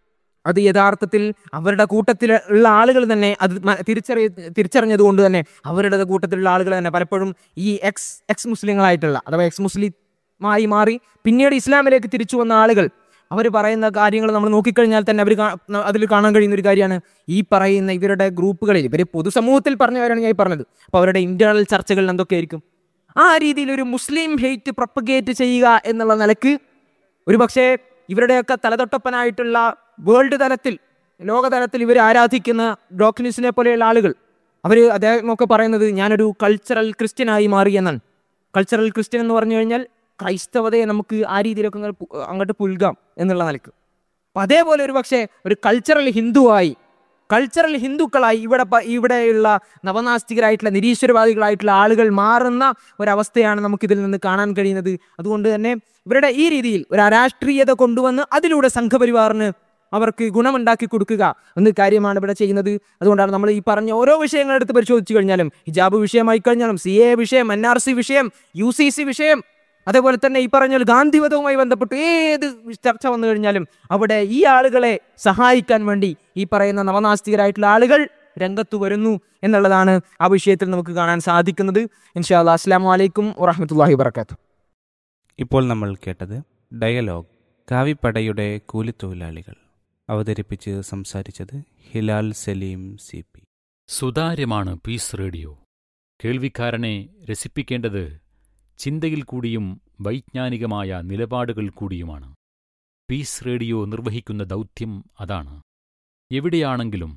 D: അത് യഥാർത്ഥത്തിൽ അവരുടെ കൂട്ടത്തിൽ ഉള്ള ആളുകൾ തന്നെ അത് മ- തിരിച്ചറി തിരിച്ചറിഞ്ഞതുകൊണ്ട് തന്നെ അവരുടെ കൂട്ടത്തിലുള്ള ആളുകൾ തന്നെ പലപ്പോഴും ഈ എക്സ് എക്സ് മുസ്ലിങ്ങളായിട്ടുള്ള അഥവാ എക്സ് മുസ്ലിമായി മാറി പിന്നീട് ഇസ്ലാമിലേക്ക് തിരിച്ചു വന്ന ആളുകൾ അവർ പറയുന്ന കാര്യങ്ങൾ നമ്മൾ നോക്കിക്കഴിഞ്ഞാൽ തന്നെ അവർ അതിൽ കാണാൻ കഴിയുന്ന ഒരു കാര്യമാണ് ഈ പറയുന്ന ഇവരുടെ ഗ്രൂപ്പുകളിൽ ഇവർ പൊതുസമൂഹത്തിൽ പറഞ്ഞവരാണ് ഞാൻ ഈ പറഞ്ഞത് അപ്പോൾ അവരുടെ ഇന്റേണൽ ചർച്ചകളിൽ എന്തൊക്കെയായിരിക്കും ആ രീതിയിൽ ഒരു മുസ്ലിം ഹെയ്റ്റ് പ്രൊപ്പഗേറ്റ് ചെയ്യുക എന്നുള്ള നിലക്ക് ഒരു പക്ഷേ ഇവരുടെയൊക്കെ തലതൊട്ടപ്പനായിട്ടുള്ള വേൾഡ് തലത്തിൽ ലോകതലത്തിൽ ഇവർ ആരാധിക്കുന്ന ഡോക്നിസിനെ പോലെയുള്ള ആളുകൾ അവർ അദ്ദേഹമൊക്കെ പറയുന്നത് ഞാനൊരു കൾച്ചറൽ ക്രിസ്ത്യനായി മാറി എന്നാണ് കൾച്ചറൽ ക്രിസ്ത്യൻ എന്ന് പറഞ്ഞു കഴിഞ്ഞാൽ ക്രൈസ്തവതയെ നമുക്ക് ആ രീതിയിലൊക്കെ അങ്ങ് പു- അങ്ങോട്ട് പുൽകാം എന്നുള്ള നിലക്ക് അപ്പം അതേപോലെ ഒരു പക്ഷേ ഒരു കൾച്ചറൽ ഹിന്ദുവായി കൾച്ചറൽ ഹിന്ദുക്കളായി ഇവിടെ പ- ഇവിടെയുള്ള നവനാസ്തികരായിട്ടുള്ള നിരീശ്വരവാദികളായിട്ടുള്ള ആളുകൾ മാറുന്ന ഒരവസ്ഥയാണ് നമുക്കിതിൽ നിന്ന് കാണാൻ കഴിയുന്നത് അതുകൊണ്ട് തന്നെ ഇവരുടെ ഈ രീതിയിൽ ഒരു അരാഷ്ട്രീയത കൊണ്ടുവന്ന് അതിലൂടെ സംഘപരിവാറിന് അവർക്ക് ഗുണമുണ്ടാക്കി കൊടുക്കുക എന്ന കാര്യമാണ് ഇവിടെ ചെയ്യുന്നത് അതുകൊണ്ടാണ് നമ്മൾ ഈ പറഞ്ഞ ഓരോ വിഷയങ്ങൾ എടുത്ത് പരിശോധിച്ചു കഴിഞ്ഞാലും ഹിജാബ് വിഷയമായി കഴിഞ്ഞാലും സി എ വിഷയം എൻ ആർ സി വിഷയം യു സി സി വിഷയം അതേപോലെ തന്നെ ഈ പറഞ്ഞ പോലെ ഗാന്ധിവധവുമായി ബന്ധപ്പെട്ട് ഏത് ചർച്ച വന്നു കഴിഞ്ഞാലും അവിടെ ഈ ആളുകളെ സഹായിക്കാൻ വേണ്ടി ഈ പറയുന്ന നവനാസ്തികരായിട്ടുള്ള ആളുകൾ രംഗത്ത് വരുന്നു എന്നുള്ളതാണ് ആ വിഷയത്തിൽ നമുക്ക് കാണാൻ സാധിക്കുന്നത് ഇൻഷാ അല്ലാ അസ്സാം വലൈക്കും വറഹമത്തല്ലാഹി വർക്കാത്തു
C: ഇപ്പോൾ നമ്മൾ കേട്ടത് ഡയലോഗ് കാവിപ്പടയുടെ കൂലിത്തൊഴിലാളികൾ അവതരിപ്പിച്ച് സംസാരിച്ചത് ഹിലാൽ സലീം സി പി
H: സുതാര്യമാണ് പീസ് റേഡിയോ കേൾവിക്കാരനെ രസിപ്പിക്കേണ്ടത് ചിന്തയിൽ കൂടിയും വൈജ്ഞാനികമായ നിലപാടുകൾ കൂടിയുമാണ് പീസ് റേഡിയോ നിർവഹിക്കുന്ന ദൗത്യം അതാണ് എവിടെയാണെങ്കിലും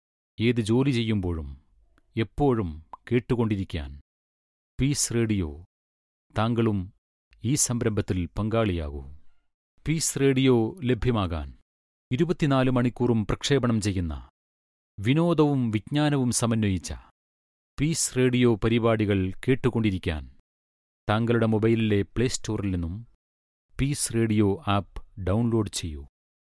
H: ഏത് ജോലി ചെയ്യുമ്പോഴും എപ്പോഴും കേട്ടുകൊണ്ടിരിക്കാൻ പീസ് റേഡിയോ താങ്കളും ഈ സംരംഭത്തിൽ പങ്കാളിയാകൂ പീസ് റേഡിയോ ലഭ്യമാകാൻ ഇരുപത്തിനാല് മണിക്കൂറും പ്രക്ഷേപണം ചെയ്യുന്ന വിനോദവും വിജ്ഞാനവും സമന്വയിച്ച പീസ് റേഡിയോ പരിപാടികൾ കേട്ടുകൊണ്ടിരിക്കാൻ താങ്കളുടെ മൊബൈലിലെ പ്ലേ സ്റ്റോറിൽ നിന്നും പീസ് റേഡിയോ ആപ്പ് ഡൗൺലോഡ് ചെയ്യൂ